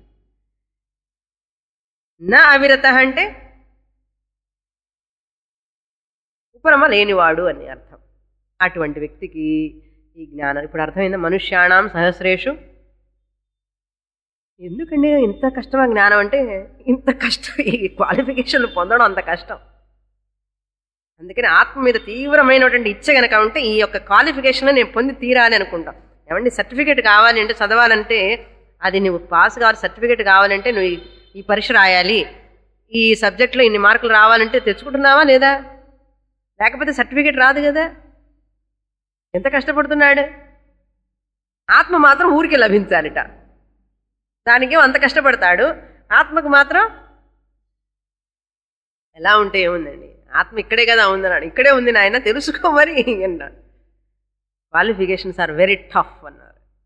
నా అవిరత అంటే ఉపరమ లేనివాడు అని అర్థం అటువంటి వ్యక్తికి ఈ జ్ఞానం ఇప్పుడు అర్థమైందా మనుష్యాణం సహస్రేషు ఎందుకండి ఇంత కష్టమా జ్ఞానం అంటే ఇంత కష్టం ఈ క్వాలిఫికేషన్లు పొందడం అంత కష్టం అందుకని ఆత్మ మీద తీవ్రమైనటువంటి ఇచ్చ గనక ఉంటే ఈ యొక్క క్వాలిఫికేషన్ నేను పొంది తీరాలి అనుకుంటాం ఏమండి సర్టిఫికేట్ కావాలి అంటే చదవాలంటే అది నువ్వు పాస్ కావాలి సర్టిఫికేట్ కావాలంటే నువ్వు ఈ- ఈ పరీక్ష రాయాలి ఈ సబ్జెక్ట్లో ఇన్ని మార్కులు రావాలంటే తెచ్చుకుంటున్నావా లేదా లేకపోతే సర్టిఫికేట్ రాదు కదా ఎంత కష్టపడుతున్నాడు ఆత్మ మాత్రం ఊరికి లభించాలిట దానికేమో అంత కష్టపడతాడు ఆత్మకు మాత్రం ఎలా ఉంటే ఏముందండి ఆత్మ ఇక్కడే కదా ఉందన్నాడు ఇక్కడే ఉంది నాయన తెలుసుకో మరి అన్నాడు క్వాలిఫికేషన్స్ ఆర్ వెరీ టఫ్ అన్నారు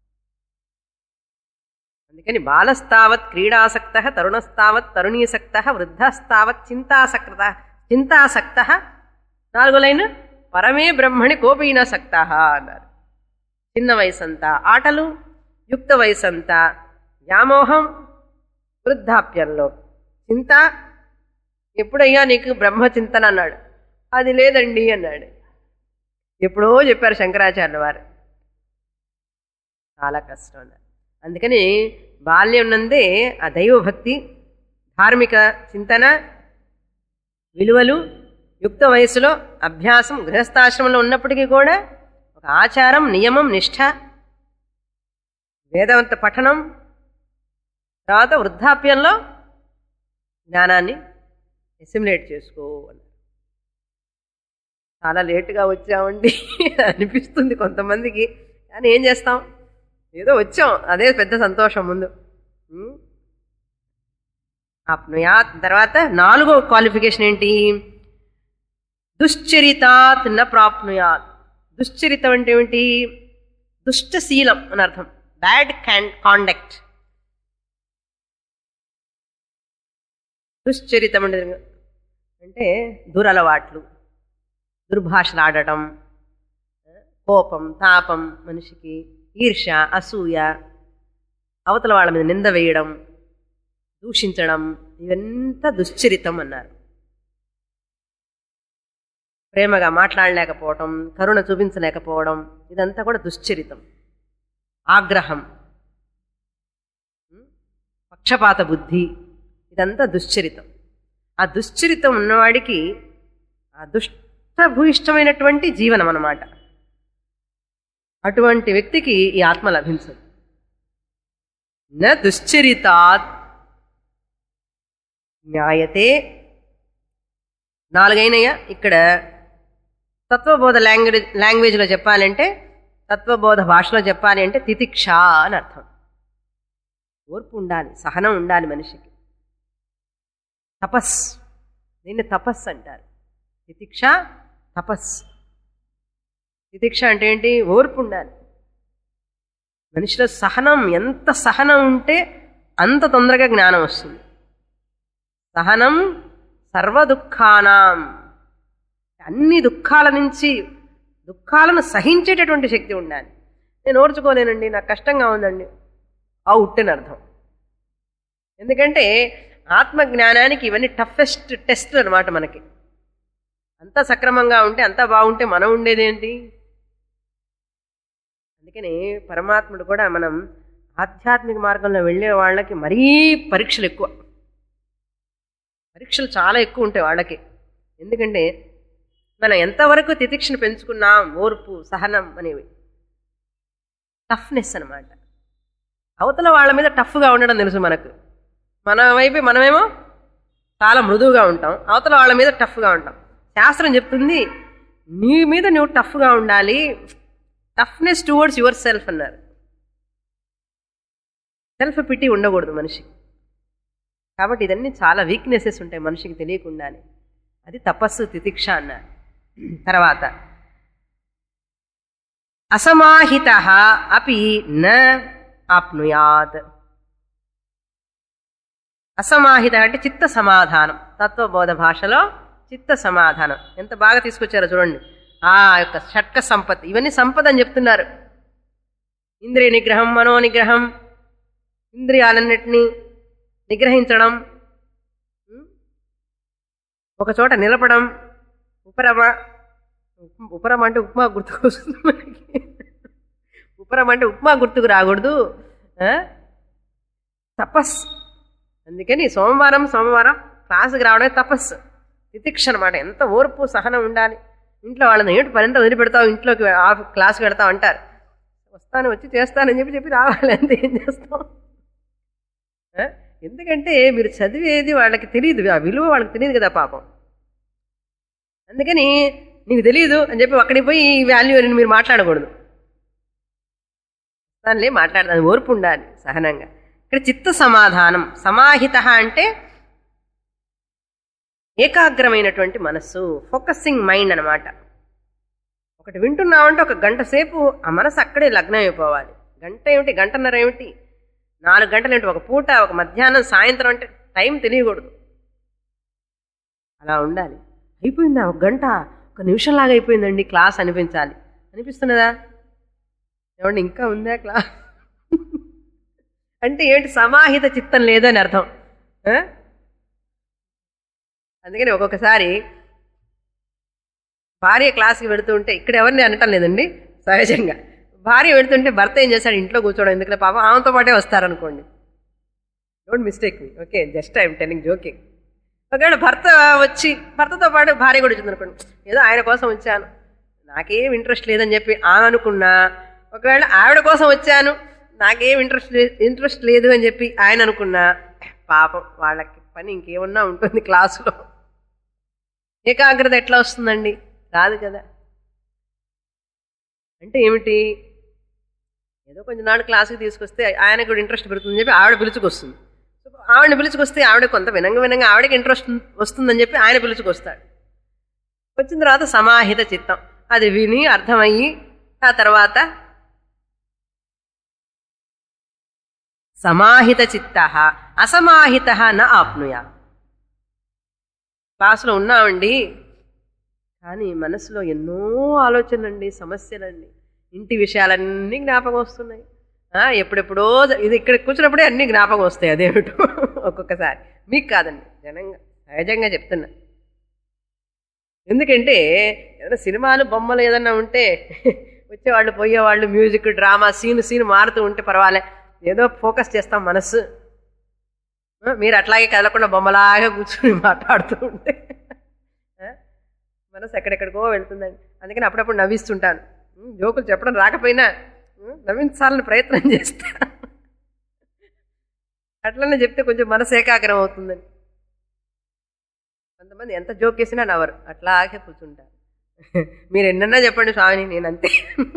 అందుకని బాలస్తావత్ క్రీడాసక్త తరుణస్తావత్ తరుణీసక్త వృద్ధస్తావత్ చింతాసక్త చింతాసక్త నాలుగో లైన్ పరమే బ్రహ్మణి కోపీనాసక్త అన్నారు చిన్న వయసంతా ఆటలు యుక్త వయసంతా వ్యామోహం వృద్ధాప్యంలో చింత ఎప్పుడయ్యా నీకు బ్రహ్మచింతన అన్నాడు అది లేదండి అన్నాడు ఎప్పుడో చెప్పారు శంకరాచార్యుల వారు చాలా కష్టం అన్నారు అందుకని బాల్యం నందే ఆ దైవభక్తి ధార్మిక చింతన విలువలు యుక్త వయసులో అభ్యాసం గృహస్థాశ్రమంలో ఉన్నప్పటికీ కూడా ఒక ఆచారం నియమం నిష్ఠ వేదవంత పఠనం తర్వాత వృద్ధాప్యంలో జ్ఞానాన్ని ఎసిమిలేట్ చేసుకో అన్నారు చాలా లేటుగా వచ్చామండి అనిపిస్తుంది కొంతమందికి కానీ ఏం చేస్తాం ఏదో వచ్చాం అదే పెద్ద సంతోషం ముందు ఉం? ఆప్నుయాత్ తర్వాత నాలుగో క్వాలిఫికేషన్ ఏంటి దుశ్చరితాత్ న ప్రాప్నుయాత్ దుశ్చరితం అంటే ఏమిటి దుష్టశీలం అని అర్థం బ్యాడ్ క్యాన్ కాండక్ట్ దుశ్చరితం అంటే అంటే దురలవాట్లు దుర్భాషలు ఆడటం కోపం తాపం మనిషికి ఈర్ష అసూయ అవతల వాళ్ళ మీద నింద వేయడం దూషించడం ఇవంతా దుశ్చరితం అన్నారు ప్రేమగా మాట్లాడలేకపోవడం కరుణ చూపించలేకపోవడం ఇదంతా కూడా దుశ్చరితం ఆగ్రహం పక్షపాత బుద్ధి ఇదంతా దుశ్చరితం ఆ దుశ్చరితం ఉన్నవాడికి ఆ దుష్టభూయిష్టమైనటువంటి జీవనం అన్నమాట అటువంటి వ్యక్తికి ఈ ఆత్మ లభించదు న దుశ్చరితాత్ న్యాయతే నాలుగైనయ్యా ఇక్కడ తత్వబోధ లాంగ్వేజ్ లాంగ్వేజ్లో చెప్పాలంటే తత్వబోధ భాషలో చెప్పాలి అంటే తితిక్ష అని అర్థం ఓర్పు ఉండాలి సహనం ఉండాలి మనిషికి తపస్ దీన్ని తపస్సు అంటారు తితిక్ష తపస్ తితిక్ష అంటే ఏంటి ఓర్పు ఉండాలి మనిషిలో సహనం ఎంత సహనం ఉంటే అంత తొందరగా జ్ఞానం వస్తుంది సహనం సర్వ దుఃఖానాం అన్ని దుఃఖాల నుంచి దుఃఖాలను సహించేటటువంటి శక్తి ఉండాలి నేను ఓర్చుకోలేనండి నాకు కష్టంగా ఉందండి అవుట్ అని అర్థం ఎందుకంటే ఆత్మజ్ఞానానికి ఇవన్నీ టఫెస్ట్ టెస్ట్లు అనమాట మనకి అంతా సక్రమంగా ఉంటే అంతా బాగుంటే మనం ఉండేదేంటి అందుకని పరమాత్ముడు కూడా మనం ఆధ్యాత్మిక మార్గంలో వెళ్ళే వాళ్ళకి మరీ పరీక్షలు ఎక్కువ పరీక్షలు చాలా ఎక్కువ ఉంటాయి వాళ్ళకి ఎందుకంటే మనం ఎంతవరకు తితిక్షను పెంచుకున్నాం ఓర్పు సహనం అనేవి టఫ్నెస్ అనమాట అవతల వాళ్ళ మీద టఫ్గా ఉండడం తెలుసు మనకు మన వైపు మనమేమో చాలా మృదువుగా ఉంటాం అవతల వాళ్ళ మీద టఫ్గా ఉంటాం శాస్త్రం చెప్తుంది నీ మీద నువ్వు టఫ్గా ఉండాలి టఫ్నెస్ టువర్డ్స్ యువర్ సెల్ఫ్ అన్నారు సెల్ఫ్ పిటి ఉండకూడదు మనిషి కాబట్టి ఇదన్నీ చాలా వీక్నెసెస్ ఉంటాయి మనిషికి తెలియకుండానే అది తపస్సు తితిక్ష అన్నారు తర్వాత అసమాహిత అపి న ఆప్నుయాత్ అసమాహిత అంటే చిత్త సమాధానం తత్వబోధ భాషలో చిత్త సమాధానం ఎంత బాగా తీసుకొచ్చారో చూడండి ఆ యొక్క షట్క సంపత్తి ఇవన్నీ సంపద అని చెప్తున్నారు ఇంద్రియ నిగ్రహం మనో నిగ్రహం ఇంద్రియాలన్నిటినీ నిగ్రహించడం ఉం? ఒక చోట నిలపడం ఉపరమ ఉప్- ఉపరమ అంటే ఉప్మా గుర్తుకు వస్తుంది మనకి ఉపరమ అంటే ఉప్మా గుర్తుకు రాకూడదు ఆ? తపస్ అందుకని సోమవారం సోమవారం క్లాసుకి రావడమే తపస్సు తితిక్ష అనమాట ఎంత ఓర్పు సహనం ఉండాలి ఇంట్లో వాళ్ళని ఏంటి పనింతా వదిలిపెడతావు ఇంట్లోకి ఆఫ్ క్లాస్కి వెడతావు అంటారు వస్తాను వచ్చి చేస్తానని చెప్పి చెప్పి రావాలి అంతే ఏం చేస్తాం ఆ? ఎందుకంటే మీరు చదివేది వాళ్ళకి తెలియదు ఆ విలువ వాళ్ళకి తెలియదు కదా పాపం అందుకని నీకు తెలియదు అని చెప్పి అక్కడికి పోయి ఈ వాల్యూ అని మీరు మాట్లాడకూడదు దానిలే మాట్లాడదాం ఓర్పు ఉండాలి సహనంగా ఇక్కడ చిత్త సమాధానం సమాహిత అంటే ఏకాగ్రమైనటువంటి మనస్సు ఫోకసింగ్ మైండ్ అనమాట ఒకటి వింటున్నామంటే ఒక గంట సేపు ఆ మనసు అక్కడే లగ్నం అయిపోవాలి గంట ఏమిటి గంటన్నర ఏమిటి నాలుగు గంటలు ఏమిటి ఒక పూట ఒక మధ్యాహ్నం సాయంత్రం అంటే టైం తెలియకూడదు అలా ఉండాలి అయిపోయిందా ఒక గంట ఒక నిమిషంలాగా అయిపోయిందండి క్లాస్ అనిపించాలి అనిపిస్తున్నదా ఏమండి ఇంకా ఉందా క్లాస్ అంటే ఏంటి సమాహిత చిత్తం లేదని అర్థం ఆ? అందుకని ఒక్కొక్కసారి భార్య క్లాస్కి వెళుతూ ఉంటే ఇక్కడ ఎవరిని అనటం లేదండి సహజంగా భార్య వెళుతుంటే భర్త ఏం చేశాడు ఇంట్లో కూర్చోవడం ఎందుకంటే పాపం ఆమెతో పాటే వస్తారనుకోండి don't mistake me okay just I'm telling joking ఒకవేళ భర్త వచ్చి భర్తతో పాటు భార్య కూడా వచ్చింది అనుకోండి ఏదో ఆయన కోసం వచ్చాను నాకేం ఇంట్రెస్ట్ లేదని చెప్పి ఆమె అనుకున్నా ఒకవేళ ఆవిడ కోసం వచ్చాను నాకేం ఇంట్రెస్ట్ ఇంట్రెస్ట్ లేదు అని చెప్పి ఆయన అనుకున్నా పాపం వాళ్ళకి పని ఇంకేమన్నా ఉంటుంది క్లాసులో ఏకాగ్రత ఎట్లా వస్తుందండి రాదు కదా అంటే ఏమిటి ఏదో కొంచెం నాడు క్లాస్కి తీసుకొస్తే ఆయనకు కూడా ఇంట్రెస్ట్ పెడుతుందని చెప్పి ఆవిడ పిలుచుకొస్తుంది సో ఆవిడని పిలుచుకొస్తే ఆవిడ కొంత వినంగా వినంగా ఆవిడకి ఇంట్రెస్ట్ వస్తుందని చెప్పి ఆయన పిలుచుకొస్తాడు వచ్చిన తర్వాత సమాహిత చిత్తం అది విని అర్థమయ్యి ఆ తర్వాత సమాహిత చిత్త అసమాహిత న ఆప్నుయా క్లాసులో ఉన్నామండి కానీ మనసులో ఎన్నో ఆలోచనలండి సమస్యలండి ఇంటి విషయాలన్నీ జ్ఞాపకం వస్తున్నాయి ఆ, ఎప్పుడెప్పుడో జ- ఇది ఇక్కడ కూర్చున్నప్పుడే అన్ని జ్ఞాపకం వస్తాయి అదేమిటో ఒక్కొక్కసారి మీకు కాదండి జనంగా సహజంగా చెప్తున్నా ఎందుకంటే ఏదైనా సినిమాలు బొమ్మలు ఏదన్నా ఉంటే వచ్చేవాళ్ళు పోయేవాళ్ళు మ్యూజిక్ డ్రామా సీన్ సీన్ మారుతూ ఉంటే పర్వాలే ఏదో ఫోకస్ చేస్తాం మనస్సు ఆ, మీరు అట్లాగే కదలకుండా బొమ్మలాగా కూర్చుని మాట్లాడుతూ ఉంటే ఆ, మనసు ఎక్కడెక్కడికో వెళ్తుందండి అందుకని అప్పుడప్పుడు నవ్విస్తుంటాను ఉమ్, జోకులు చెప్పడం రాకపోయినా ఉమ్, నవ్వించాలని ప్రయత్నం చేస్తా అట్లనే చెప్తే కొంచెం మనసు ఏకాగ్రం అవుతుందని కొంతమంది ఎంత జోక్ చేసినా నవ్వరు అట్లాగే కూర్చుంటారు మీరు ఎన్నన్నా చెప్పండి స్వామిని నేను అంతే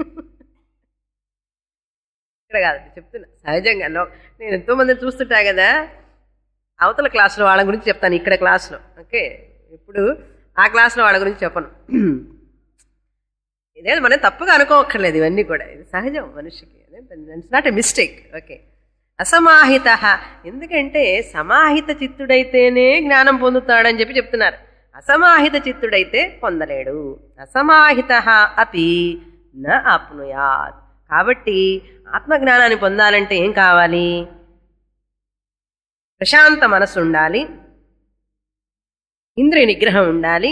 ఇక్కడ కాదు చెప్తున్నా సహజంగా లో- నేను ఎంతో మందిని చూస్తుంటా కదా అవతల క్లాసులో వాళ్ళ గురించి చెప్తాను ఇక్కడ క్లాస్లో ఓకే ఇప్పుడు ఆ క్లాస్లో వాళ్ళ గురించి చెప్పను ఇదే మనం తప్పుగా అనుకోవక్కర్లేదు ఇవన్నీ కూడా ఇది సహజం మనిషికి it's not a mistake okay అసమాహిత ఎందుకంటే సమాహిత చిత్తుడైతేనే జ్ఞానం పొందుతాడని చెప్పి చెప్తున్నారు అసమాహిత చిత్తుడైతే పొందలేడు అసమాహిత అపి న ఆప్నుయాత్ కాబట్టి ఆత్మజ్ఞానాన్ని పొందాలంటే ఏం కావాలి ప్రశాంత మనసు ఉండాలి ఇంద్రియ నిగ్రహం ఉండాలి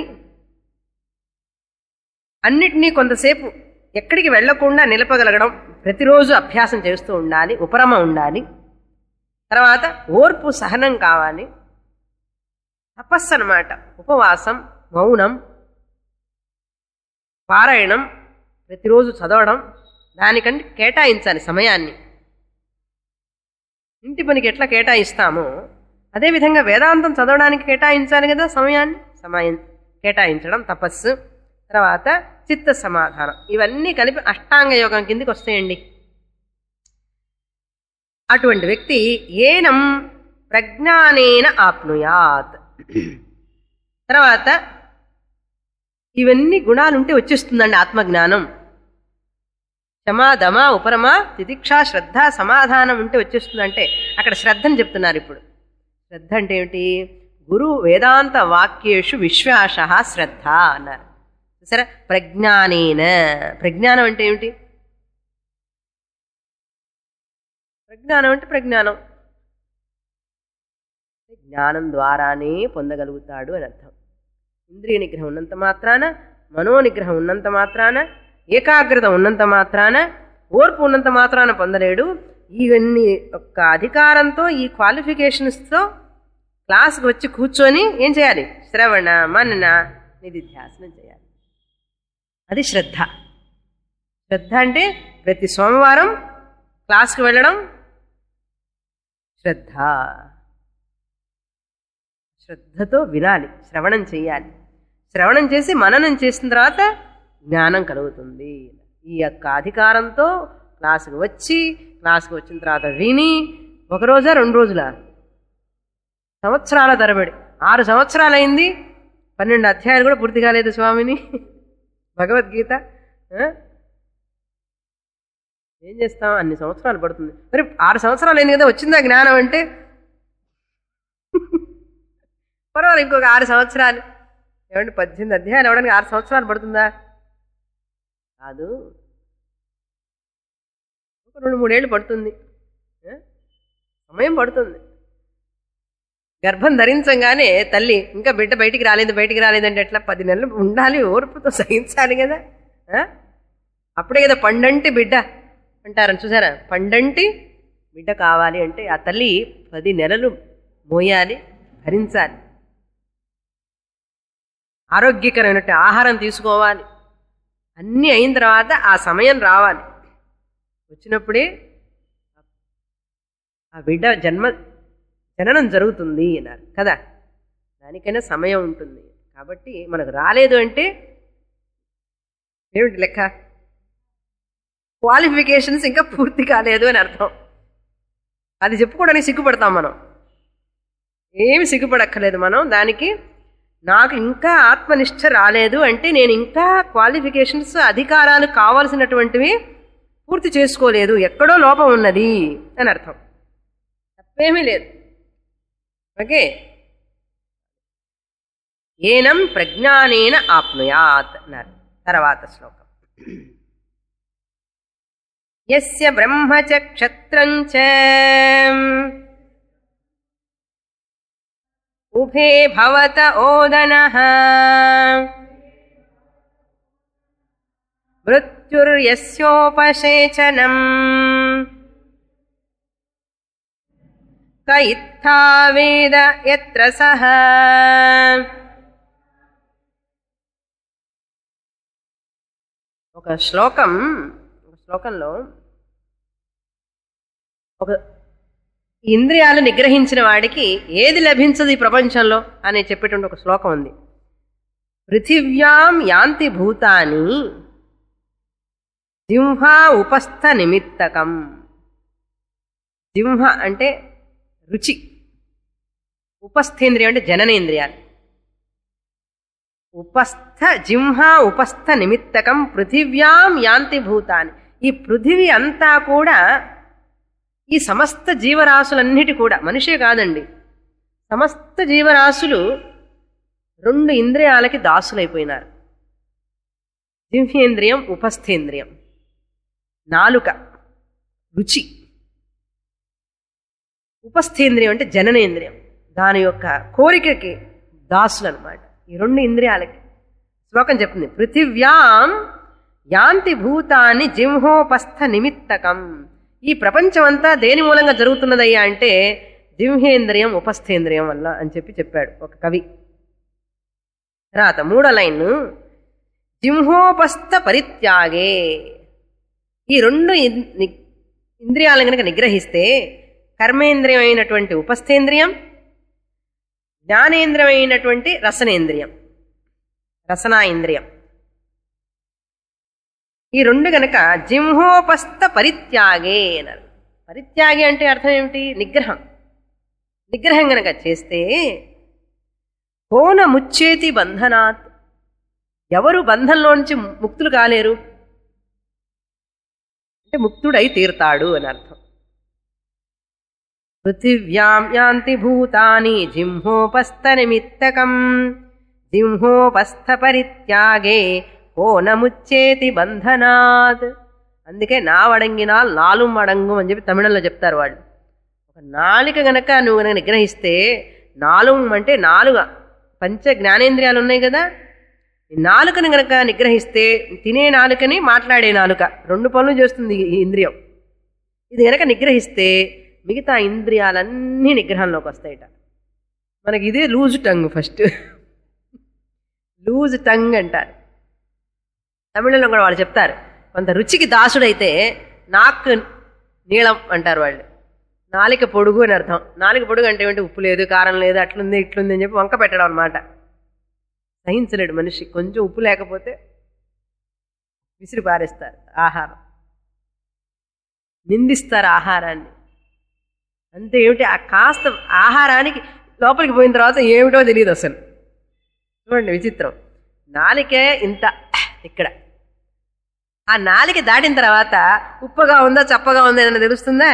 అన్నిటినీ కొంతసేపు ఎక్కడికి వెళ్లకుండా నిలపగలగడం ప్రతిరోజు అభ్యాసం చేస్తూ ఉండాలి ఉపరమ ఉండాలి తర్వాత ఓర్పు సహనం కావాలి తపస్సు అన్నమాట ఉపవాసం మౌనం పారాయణం ప్రతిరోజు చదవడం దానికంటే కేటాయించాలి సమయాన్ని ఇంటి పనికి ఎట్లా కేటాయిస్తామో అదేవిధంగా వేదాంతం చదవడానికి కేటాయించాలి కదా సమయాన్ని సమయం కేటాయించడం తపస్సు తర్వాత చిత్త సమాధానం ఇవన్నీ కలిపి అష్టాంగ యోగం కిందికి వస్తాయండి అటువంటి వ్యక్తి ఏనం ప్రజ్ఞానేన ఆప్నుయాత్ తర్వాత ఇవన్నీ గుణాలుంటే వచ్చేస్తుందండి ఆత్మజ్ఞానం క్షమా దమ ఉపరమ తితిక్ష శ్రద్ధ సమాధానం ఉంటే వచ్చేస్తుందంటే అక్కడ శ్రద్ధని చెప్తున్నారు ఇప్పుడు శ్రద్ధ అంటే ఏమిటి గురు వేదాంత వాక్యేషు విశ్వాస శ్రద్ధ అన్నారు సరే ప్రజ్ఞానేన ప్రజ్ఞానం అంటే ఏమిటి ప్రజ్ఞానం అంటే ప్రజ్ఞానం జ్ఞానం ద్వారానే పొందగలుగుతాడు అని అర్థం ఇంద్రియ నిగ్రహం ఉన్నంత మాత్రాన మనో నిగ్రహం ఉన్నంత మాత్రాన ఏకాగ్రత ఉన్నంత మాత్రాన ఓర్పు ఉన్నంత మాత్రాన పొందలేడు ఇవన్నీ ఒక్క అధికారంతో ఈ క్వాలిఫికేషన్స్తో క్లాస్కి వచ్చి కూర్చొని ఏం చేయాలి శ్రవణ మనన నిధిధ్యాసనం చేయాలి అది శ్రద్ధ శ్రద్ధ అంటే ప్రతి సోమవారం క్లాస్కి వెళ్ళడం శ్రద్ధ శ్రద్ధతో వినాలి శ్రవణం చేయాలి శ్రవణం చేసి మననం చేసిన తర్వాత జ్ఞానం కలుగుతుంది ఈ యొక్క అధికారంతో క్లాసుకు వచ్చి క్లాసుకు వచ్చిన తర్వాత విని ఒక రోజా రెండు రోజుల సంవత్సరాల తరబడి ఆరు సంవత్సరాలైంది పన్నెండు అధ్యాయాలు కూడా పూర్తి కాలేదు స్వామిని భగవద్గీత ఆ? ఏం చేస్తాం అన్ని సంవత్సరాలు పడుతుంది మరి ఆరు సంవత్సరాలు అయింది కదా వచ్చిందా జ్ఞానం అంటే పర్వాలేదు ఇంకొక ఆరు సంవత్సరాలు ఏమంటే పద్దెనిమిది అధ్యాయాలు అవడానికి ఆరు సంవత్సరాలు పడుతుందా కాదు ఒక రెండు మూడేళ్ళు పడుతుంది ఆ? సమయం పడుతుంది గర్భం ధరించంగానే తల్లి ఇంకా బిడ్డ బయటికి రాలేదు బయటికి రాలేదంటే ఎట్లా పది నెలలు ఉండాలి ఓర్పుతో సహించాలి కదా ఆ? అప్పుడే కదా పండంటి బిడ్డ అంటారని చూసారా పండంటి బిడ్డ కావాలి అంటే ఆ తల్లి పది నెలలు మోయాలి భరించాలి ఆరోగ్యకరమైన ఆహారం తీసుకోవాలి అన్నీ అయిన తర్వాత ఆ సమయం రావాలి వచ్చినప్పుడే ఆ బిడ్డ జన్మ జననం జరుగుతుంది అన్నారు కదా దానికైనా సమయం ఉంటుంది కాబట్టి మనకు రాలేదు అంటే ఏమిటి లెక్క క్వాలిఫికేషన్స్ ఇంకా పూర్తి కాలేదు అని అర్థం అది చెప్పుకోవడానికి సిగ్గుపడతాం మనం ఏమి సిగ్గుపడక్కర్లేదు మనం దానికి నాకు ఇంకా ఆత్మనిష్ట రాలేదు అంటే నేను ఇంకా క్వాలిఫికేషన్స్ అధికారాలు కావలసినటువంటివి పూర్తి చేసుకోలేదు ఎక్కడో లోపం ఉన్నది అని అర్థం తప్పేమీ లేదు ఓకే ఏనం ప్రజ్ఞానేన ఆప్నుయాత్ అన్నారు తర్వాత శ్లోకం యస్య బ్రహ్మ చ క్షత్రం చ ఉభే భవత ఓదనః మృత్యుర్యస్యోపసేచనం క ఇత్థా వేద యత్ర సహ ఒక శ్లోకం ఒక శ్లోకంలో ఒక ఇంద్రియాలు నిగ్రహించిన వాడికి ఏది లభించదు ఈ ప్రపంచంలో అని చెప్పేటువంటి ఒక శ్లోకం ఉంది పృథివ్యాం యాంతి భూతాని జింహ ఉపస్థ నిమిత్తకం జింహ అంటే రుచి ఉపస్థేంద్రియం అంటే జననేంద్రియాలు ఉపస్థ జింహ ఉపస్థ నిమిత్తకం పృథివ్యాం యాంతి భూతాని ఈ పృథివీ అంతా కూడా ఈ సమస్త జీవరాశులన్నిటి కూడా మనిషే కాదండి సమస్త జీవరాశులు రెండు ఇంద్రియాలకి దాసులైపోయినారు దివ్యేంద్రియం ఉపస్థేంద్రియం నాలుక రుచి ఉపస్థేంద్రియం అంటే జననేంద్రియం దాని యొక్క కోరికకి దాసులు అనమాట ఈ రెండు ఇంద్రియాలకి శ్లోకం చెప్తుంది పృథివ్యాం యాంతి భూతాన్ని జింహోపస్థ నిమిత్తకం ఈ ప్రపంచమంతా దేని మూలంగా జరుగుతున్నదయ్యా అంటే జింహేంద్రియం ఉపస్థేంద్రియం వల్ల అని చెప్పి చెప్పాడు ఒక కవి తర్వాత మూడో లైన్ జింహోపస్థ పరిత్యాగే ఈ రెండు ఇన్- ని- ఇంద్రియాలను కనుక నిగ్రహిస్తే కర్మేంద్రియం అయినటువంటి ఉపస్థేంద్రియం జ్ఞానేంద్రియం అయినటువంటి రసనేంద్రియం రసనా ఇంద్రియం ఈ రెండు గనక జింహోపస్థ పరిత్యాగే అన్నారు పరిత్యాగి అంటే అర్థం ఏమిటి నిగ్రహం నిగ్రహం గనక చేస్తే కోన ముచ్చేతి బంధనాత్ ఎవరు బంధంలోంచి ముక్తులు కాలేరు అంటే ముక్తుడై తీరుతాడు అని అర్థం పృథివ్యాం యాంతి భూతాని జింహోపస్థ నిమిత్తకం జింహోపస్థ పరిత్యాగే కోనముచ్చేతి బంధనాత్ అందుకే నా వడంగినాల్ నాలు మడంగు అని చెప్పి తమిళంలో చెప్తారు వాళ్ళు ఒక నాలిక గనక నువ్వు గనక నిగ్రహిస్తే నాలుగు అంటే నాలుగు పంచ జ్ఞానేంద్రియాలు ఉన్నాయి కదా ఈ నాలుకను గనక నిగ్రహిస్తే తినే నాలుకని మాట్లాడే నాలుక రెండు పనులు చేస్తుంది ఈ ఇంద్రియం ఇది గనక నిగ్రహిస్తే మిగతా ఇంద్రియాలన్నీ నిగ్రహంలోకి వస్తాయిట మనకి ఇదే loose tongue first loose tongue అంటారు తమిళంలో కూడా వాళ్ళు చెప్తారు కొంత రుచికి దాసుడైతే నాకు నీളം అంటారు వాళ్ళు నాలిక పొడుగు అని అర్థం నాలిక పొడుగు అంటే ఏంటి ఉప్పు లేదు కారం లేదు అట్లుంది ఇట్లుంది అని చెప్పి వంక పెట్టడం అనమాట సహించలేడు మనిషి కొంచెం ఉప్పు లేకపోతే విసిరి పారేస్తారు ఆహారం నిందిస్తారు ఆహారాన్ని అంతే ఏమిటి ఆ కాస్త ఆహారానికి లోపలికి పోయిన తర్వాత ఏమిటో తెలియదు అసలు చూడండి విచిత్రం నాలికే ఇంత ఇక్కడ ఆ నాలిక దాటిన తర్వాత ఉప్పగా ఉందా చప్పగా ఉందా ఏదైనా తెలుస్తుందా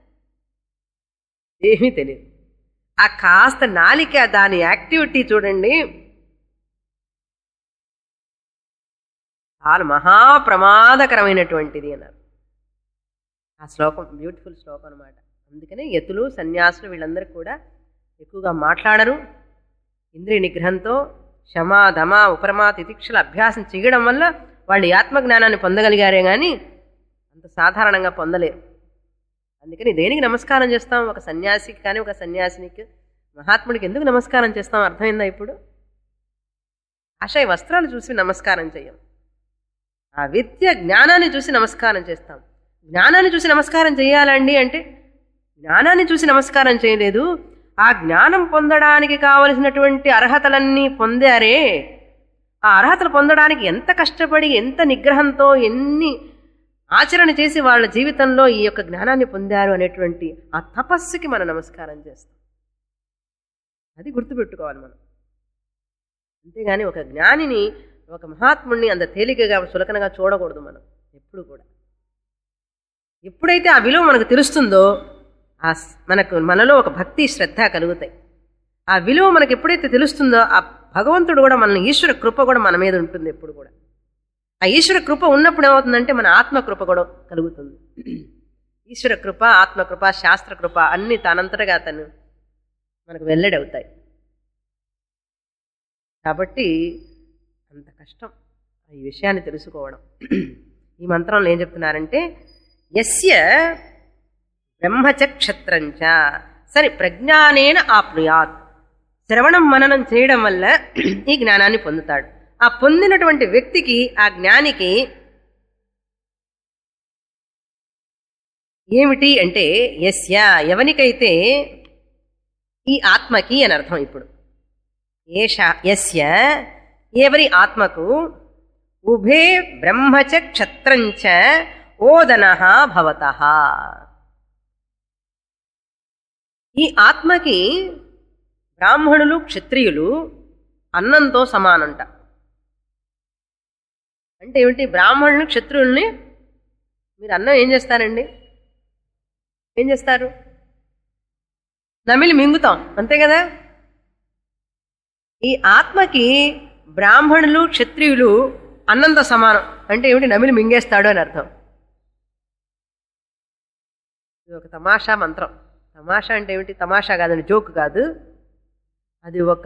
ఏమీ తెలియదు ఆ కాస్త నాలిక దాని యాక్టివిటీ చూడండి చాలా మహాప్రమాదకరమైనటువంటిది అన్నారు ఆ శ్లోకం బ్యూటిఫుల్ శ్లోకం అనమాట అందుకనే యతులు సన్యాసులు వీళ్ళందరూ కూడా ఎక్కువగా మాట్లాడరు ఇంద్రియ నిగ్రహంతో క్షమ దమ ఉపరమ తితిక్షల అభ్యాసం చేయడం వల్ల వాళ్ళు ఈ ఆత్మజ్ఞానాన్ని పొందగలిగారే కానీ అంత సాధారణంగా పొందలేరు అందుకని దేనికి నమస్కారం చేస్తాం ఒక సన్యాసికి కానీ ఒక సన్యాసినికి మహాత్ముడికి ఎందుకు నమస్కారం చేస్తాం అర్థమైందా ఇప్పుడు ఆశయ వస్త్రాలు చూసి నమస్కారం చేయం ఆ విద్య జ్ఞానాన్ని చూసి నమస్కారం చేస్తాం జ్ఞానాన్ని చూసి నమస్కారం చేయాలండి అంటే జ్ఞానాన్ని చూసి నమస్కారం చేయలేదు ఆ జ్ఞానం పొందడానికి కావలసినటువంటి అర్హతలన్నీ పొందారే ఆ అర్హతలు పొందడానికి ఎంత కష్టపడి ఎంత నిగ్రహంతో ఎన్ని ఆచరణ చేసి వాళ్ళ జీవితంలో ఈ యొక్క జ్ఞానాన్ని పొందారు అనేటువంటి ఆ తపస్సుకి మనం నమస్కారం చేస్తాం అది గుర్తుపెట్టుకోవాలి మనం అంతేగాని ఒక జ్ఞానిని ఒక మహాత్ముడిని అంత తేలికగా సులకనగా చూడకూడదు మనం ఎప్పుడు కూడా ఎప్పుడైతే ఆ విలువ మనకు తెలుస్తుందో ఆ స్- మనకు మనలో ఒక భక్తి శ్రద్ధ కలుగుతాయి ఆ విలువ మనకు ఎప్పుడైతే తెలుస్తుందో ఆ భగవంతుడు కూడా మన ఈశ్వర కృప కూడా మన మీద ఉంటుంది ఎప్పుడు కూడా ఆ ఈశ్వర కృప ఉన్నప్పుడు ఏమవుతుందంటే మన ఆత్మ కృప కూడా కలుగుతుంది ఈశ్వర కృప ఆత్మకృప శాస్త్ర కృప అన్ని తనంతటగా తను మనకు వెల్లడవుతాయి కాబట్టి అంత కష్టం ఈ విషయాన్ని తెలుసుకోవడం ఈ మంత్రంలో ఏం చెప్తున్నారంటే యస్య బ్రహ్మచ క్షత్రంచ సరే ప్రజ్ఞానేన ఆప్నుయాత్ శ్రవణం మననం చేయడం వల్ల ఈ జ్ఞానాన్ని పొందుతాడు ఆ పొందినటువంటి వ్యక్తికి ఆ జ్ఞానికి ఏమిటి అంటే యస్య ఎవనికైతే ఈ ఆత్మకి అని అర్థం ఇప్పుడు ఏష యస్య ఎవరి ఆత్మకు ఉభే బ్రహ్మచ క్షత్రంచ ఓదన భవత ఈ ఆత్మకి బ్రాహ్మణులు క్షత్రియులు అన్నంతో సమానంట అంటే ఏమిటి బ్రాహ్మణులు క్షత్రియుల్ని మీరు అన్నం ఏం చేస్తారండి ఏం చేస్తారు నమిలి మింగుతాం అంతే కదా ఈ ఆత్మకి బ్రాహ్మణులు క్షత్రియులు అన్నంత సమానం అంటే ఏమిటి నమిలి మింగేస్తాడు అని అర్థం ఇది ఒక తమాషా మంత్రం తమాషా అంటే ఏమిటి తమాషా కాదండి జోక్ కాదు అది ఒక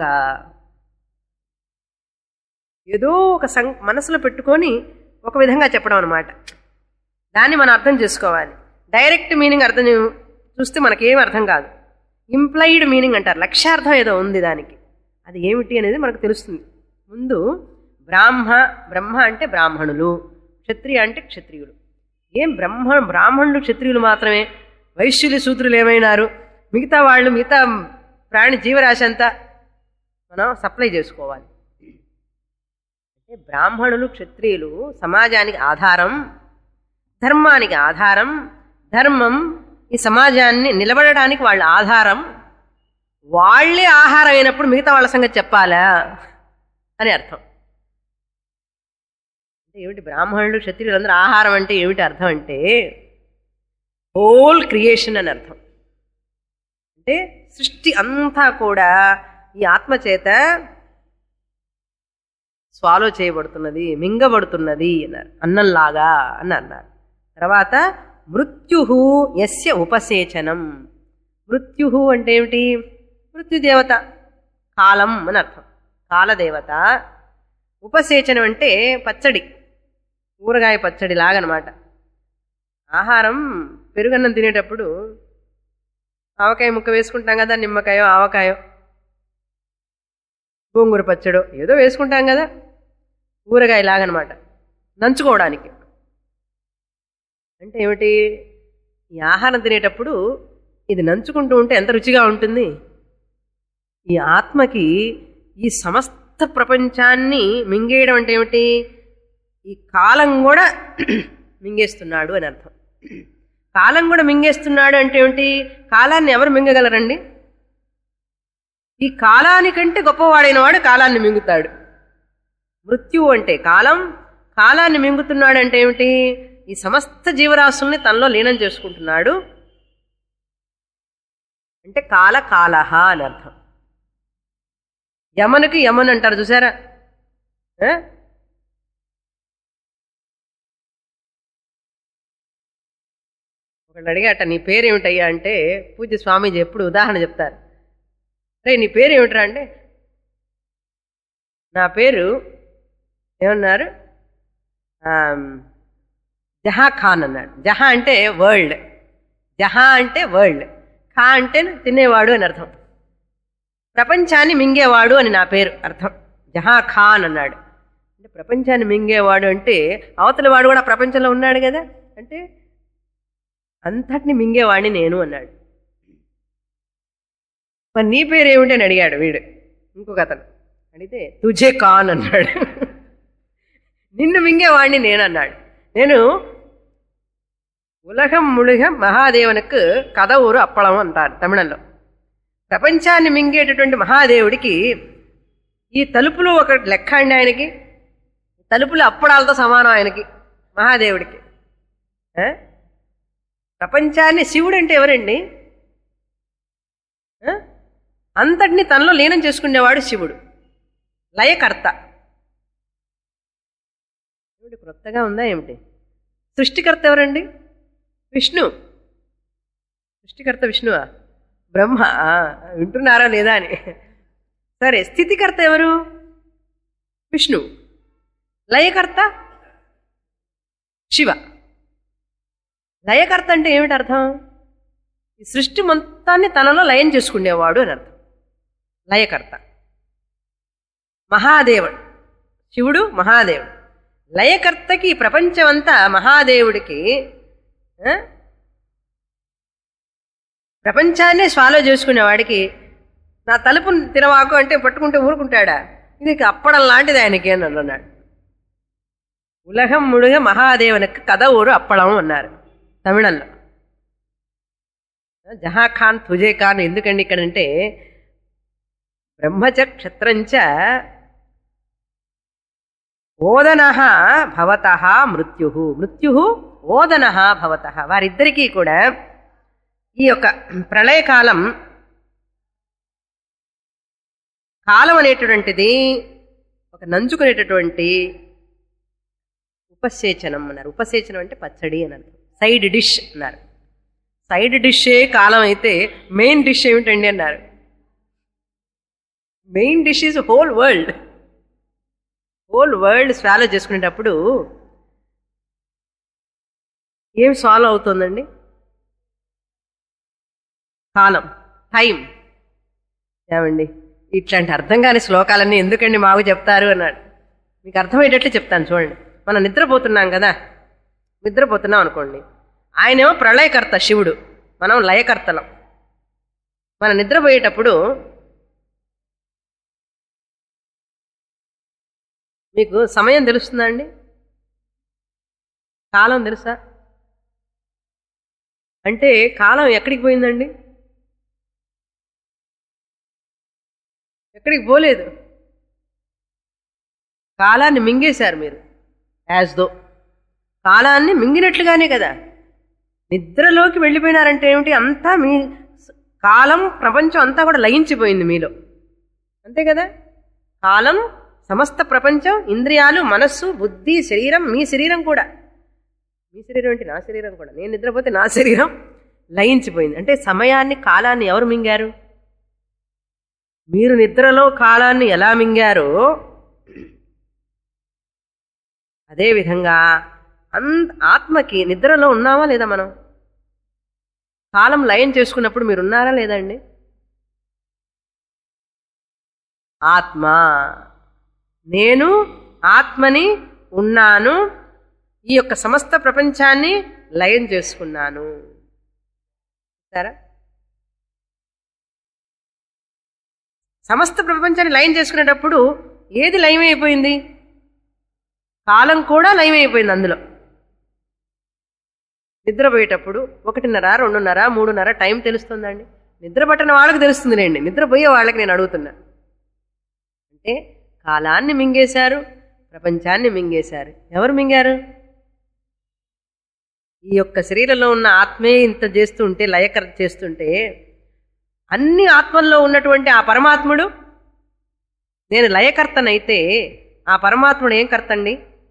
ఏదో ఒక సం మనసులో పెట్టుకొని ఒక విధంగా చెప్పడం అనమాట దాన్ని మనం అర్థం చేసుకోవాలి డైరెక్ట్ మీనింగ్ అర్థం చూస్తే మనకేం అర్థం కాదు ఇంప్లైడ్ మీనింగ్ అంటారు లక్ష్యార్థం ఏదో ఉంది దానికి అది ఏమిటి అనేది మనకు తెలుస్తుంది ముందు బ్రాహ్మ బ్రహ్మ అంటే బ్రాహ్మణులు క్షత్రియ అంటే క్షత్రియులు ఏం బ్రహ్మ బ్రాహ్మణులు క్షత్రియులు మాత్రమే వైశ్యులు శూద్రులు ఏమైనారు మిగతా వాళ్ళు మిగతా ప్రాణి జీవరాశి అంతా మనం సప్లై చేసుకోవాలి అంటే బ్రాహ్మణులు క్షత్రియులు సమాజానికి ఆధారం ధర్మానికి ఆధారం ధర్మం ఈ సమాజాన్ని నిలబడడానికి వాళ్ళ ఆధారం వాళ్ళే ఆహారం అయినప్పుడు మిగతా వాళ్ళ సంగతి చెప్పాలా అని అర్థం అంటే ఏమిటి బ్రాహ్మణులు క్షత్రియులు అందరూ ఆహారం అంటే ఏమిటి అర్థం అంటే హోల్ క్రియేషన్ అని అర్థం అంటే సృష్టి అంతా కూడా ఈ ఆత్మ చేత స్వాలో చేయబడుతున్నది మింగబడుతున్నది అన్నారు అన్నంలాగా అని అన్నారు తర్వాత మృత్యు యస్య ఉపసేచనం మృత్యు అంటే ఏమిటి మృత్యుదేవత కాలం అని అర్థం కాలదేవత ఉపసేచనం అంటే పచ్చడి ఊరగాయ పచ్చడి లాగనమాట ఆహారం పెరుగన్నం తినేటప్పుడు ఆవకాయ ముక్క వేసుకుంటాం కదా నిమ్మకాయో ఆవకాయో గోంగూర పచ్చడో ఏదో వేసుకుంటాం కదా ఊరగాయ లాగనమాట నంచుకోవడానికి అంటే ఏమిటి ఈ ఆహారం తినేటప్పుడు ఇది నంచుకుంటూ ఉంటే ఎంత రుచిగా ఉంటుంది ఈ ఆత్మకి ఈ సమస్త ప్రపంచాన్ని మింగేయడం అంటే ఏమిటి ఈ కాలం కూడా మింగేస్తున్నాడు అని అర్థం కాలం కూడా మింగేస్తున్నాడు అంటే ఏమిటి కాలాన్ని ఎవరు మింగగలరండి ఈ కాలానికంటే గొప్పవాడైన వాడు కాలాన్ని మింగుతాడు మృత్యువు అంటే కాలం కాలాన్ని మింగుతున్నాడు అంటే ఏమిటి ఈ సమస్త జీవరాశుల్ని తనలో లీనం చేసుకుంటున్నాడు అంటే కాల కాలహ అని అర్థం యమనుకి యమన్ అంటారు చూసారా ఆ? ఒకళ్ళు అడిగాట నీ పేరేమిటయ్యా అంటే పూజ్య స్వామీజీ ఎప్పుడు ఉదాహరణ చెప్తారు రే నీ పేరు ఏమిట్రా అంటే నా పేరు ఏమన్నారు ఆమ్, జహా ఖాన్ అన్నాడు జహా అంటే వరల్డ్ జహా అంటే వరల్డ్ ఖా అంటే తినేవాడు అని అర్థం ప్రపంచాన్ని మింగేవాడు అని నా పేరు అర్థం జహా ఖాన్ అన్నాడు అంటే ప్రపంచాన్ని మింగేవాడు అంటే అవతల వాడు కూడా ప్రపంచంలో ఉన్నాడు కదా అంటే అంతటిని మింగేవాడిని నేను అన్నాడు మరి నీ పేరు ఏమిటి అని అడిగాడు వీడు ఇంకొక అతను అడిగితే తుజే ఖాన్ అన్నాడు నిన్ను మింగేవాడిని నేను అన్నాడు నేను ఉలగం ముళగం మహాదేవనుకు కథ ఊరు అప్పళం అంటారు తమిళంలో ప్రపంచాన్ని మింగేటటువంటి మహాదేవుడికి ఈ తలుపులు ఒక లెక్క అండి ఆయనకి తలుపులు అప్పడాలతో సమానం ఆయనకి మహాదేవుడికి ఆ? ప్రపంచాన్ని శివుడు అంటే ఎవరండి ఆ? అంతటిని తనలో లీనం చేసుకునేవాడు శివుడు లయకర్త ఏమిటి క్రొత్తగా ఉందా ఏమిటి సృష్టికర్త ఎవరండి విష్ణు సృష్టికర్త విష్ణువా బ్రహ్మ ఆ, వింటున్నారా లేదా అని సరే స్థితికర్త ఎవరు విష్ణు లయకర్త శివ లయకర్త అంటే ఏమిటి అర్థం ఈ సృష్టి మొత్తాన్ని తనలో లయం చేసుకునేవాడు అని అర్థం లయకర్త మహాదేవుడు శివుడు మహాదేవుడు లయకర్తకి ఈ ప్రపంచమంతా మహాదేవుడికి ఆ? ప్రపంచాన్నే స్వాలో చేసుకునేవాడికి నా తలుపు తినవాకు అంటే పట్టుకుంటే ఊరుకుంటాడా ఇది అప్పడం లాంటిది ఆయనకి అని అన్నాడు ఉలగం ముడుగ మహాదేవునికి కథ ఊరు అప్పడం అన్నారు తమిళంలో జహాఖాన్ తుజే ఖాన్ ఎందుకండి ఇక్కడంటే బ్రహ్మచ క్షత్రంచ ఓదన భవత మృత్యు మృత్యు ఓదన భవత వారిద్దరికీ కూడా ఈ యొక్క ప్రళయకాలం కాలం అనేటటువంటిది ఒక నంచుకునేటటువంటి ఉపసేచనం అన్నారు ఉపసేచనం అంటే పచ్చడి అని అర్థం సైడ్ డిష్ అన్నారు సైడ్ డిషే కాలం అయితే మెయిన్ డిష్ ఏమిటండి అన్నారు main dish is whole world whole world swallow చేసుకునేటప్పుడు ఏం సాల్వ్ అవుతుందండి కాలం టైం ఏమండి ఇట్లాంటి అర్థం కాని శ్లోకాలన్నీ ఎందుకండి మాకు చెప్తారు అన్నాడు మీకు అర్థమయ్యేటట్లు చెప్తాను చూడండి మనం నిద్రపోతున్నాం కదా నిద్రపోతున్నాం అనుకోండి ఆయనేమో ప్రళయకర్త శివుడు మనం లయకర్తలం మనం నిద్రపోయేటప్పుడు మీకు సమయం తెలుస్తుందా అండి కాలం తెలుసా అంటే కాలం ఎక్కడికి పోయిందండి ఎక్కడికి పోలేదు కాలాన్ని మింగేశారు మీరు యాజ్ దో కాలాన్ని మింగినట్లుగానే కదా నిద్రలోకి వెళ్ళిపోయినారంటే ఏమిటి అంతా మీ కాలం ప్రపంచం అంతా కూడా లయించిపోయింది మీలో అంతే కదా కాలం సమస్త ప్రపంచం ఇంద్రియాలు మనస్సు బుద్ధి శరీరం మీ శరీరం కూడా మీ శరీరం ఏంటి నా శరీరం కూడా నేను నిద్రపోతే నా శరీరం లయించిపోయింది అంటే సమయాన్ని కాలాన్ని ఎవరు మింగారు మీరు నిద్రలో కాలాన్ని ఎలా మింగారో అదేవిధంగా అంత ఆత్మకి నిద్రలో ఉన్నామా లేదా మనం కాలం లయం చేసుకున్నప్పుడు మీరు ఉన్నారా లేదండి ఆత్మ నేను ఆత్మని ఉన్నాను ఈ యొక్క సమస్త ప్రపంచాన్ని లయం చేసుకున్నాను సరే సమస్త ప్రపంచాన్ని లయం చేసుకునేటప్పుడు ఏది లయమైపోయింది కాలం కూడా లయమైపోయింది అందులో నిద్రపోయేటప్పుడు ఒకటిన్నర రెండున్నర మూడున్నర టైం తెలుస్తుందండి నిద్ర పట్టిన వాళ్ళకి తెలుస్తుందిలేండి నిద్రపోయే వాళ్ళకి నేను అడుగుతున్నా అంటే కాలాన్ని మింగేశారు ప్రపంచాన్ని మింగేశారు ఎవరు మింగారు ఈ యొక్క శరీరంలో ఉన్న ఆత్మే ఇంత చేస్తుంటే లయకర చేస్తుంటే అన్ని ఆత్మల్లో ఉన్నటువంటి ఆ పరమాత్ముడు నేను లయకర్తనైతే ఆ పరమాత్ముడు ఏం కర్త అండి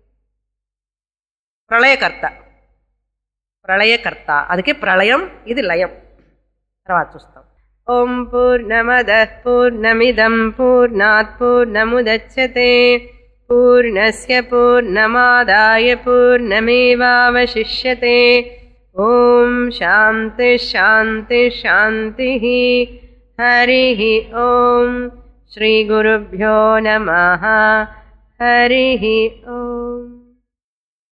ప్రళయకర్త ప్రళయకర్త అందుకే ప్రళయం ఇది లయం తర్వాత చూస్తాం ఓం పూర్ణమద పూర్ణమిదం పూర్ణాత్ పూర్ణముదచ్చతే పూర్ణస్య పూర్ణమాదాయ పూర్ణమేవావశిష్యతే ఓం శాంతి శాంతి శాంతి హరి ఓం శ్రీ గురుభ్యో నమ హరి ఓం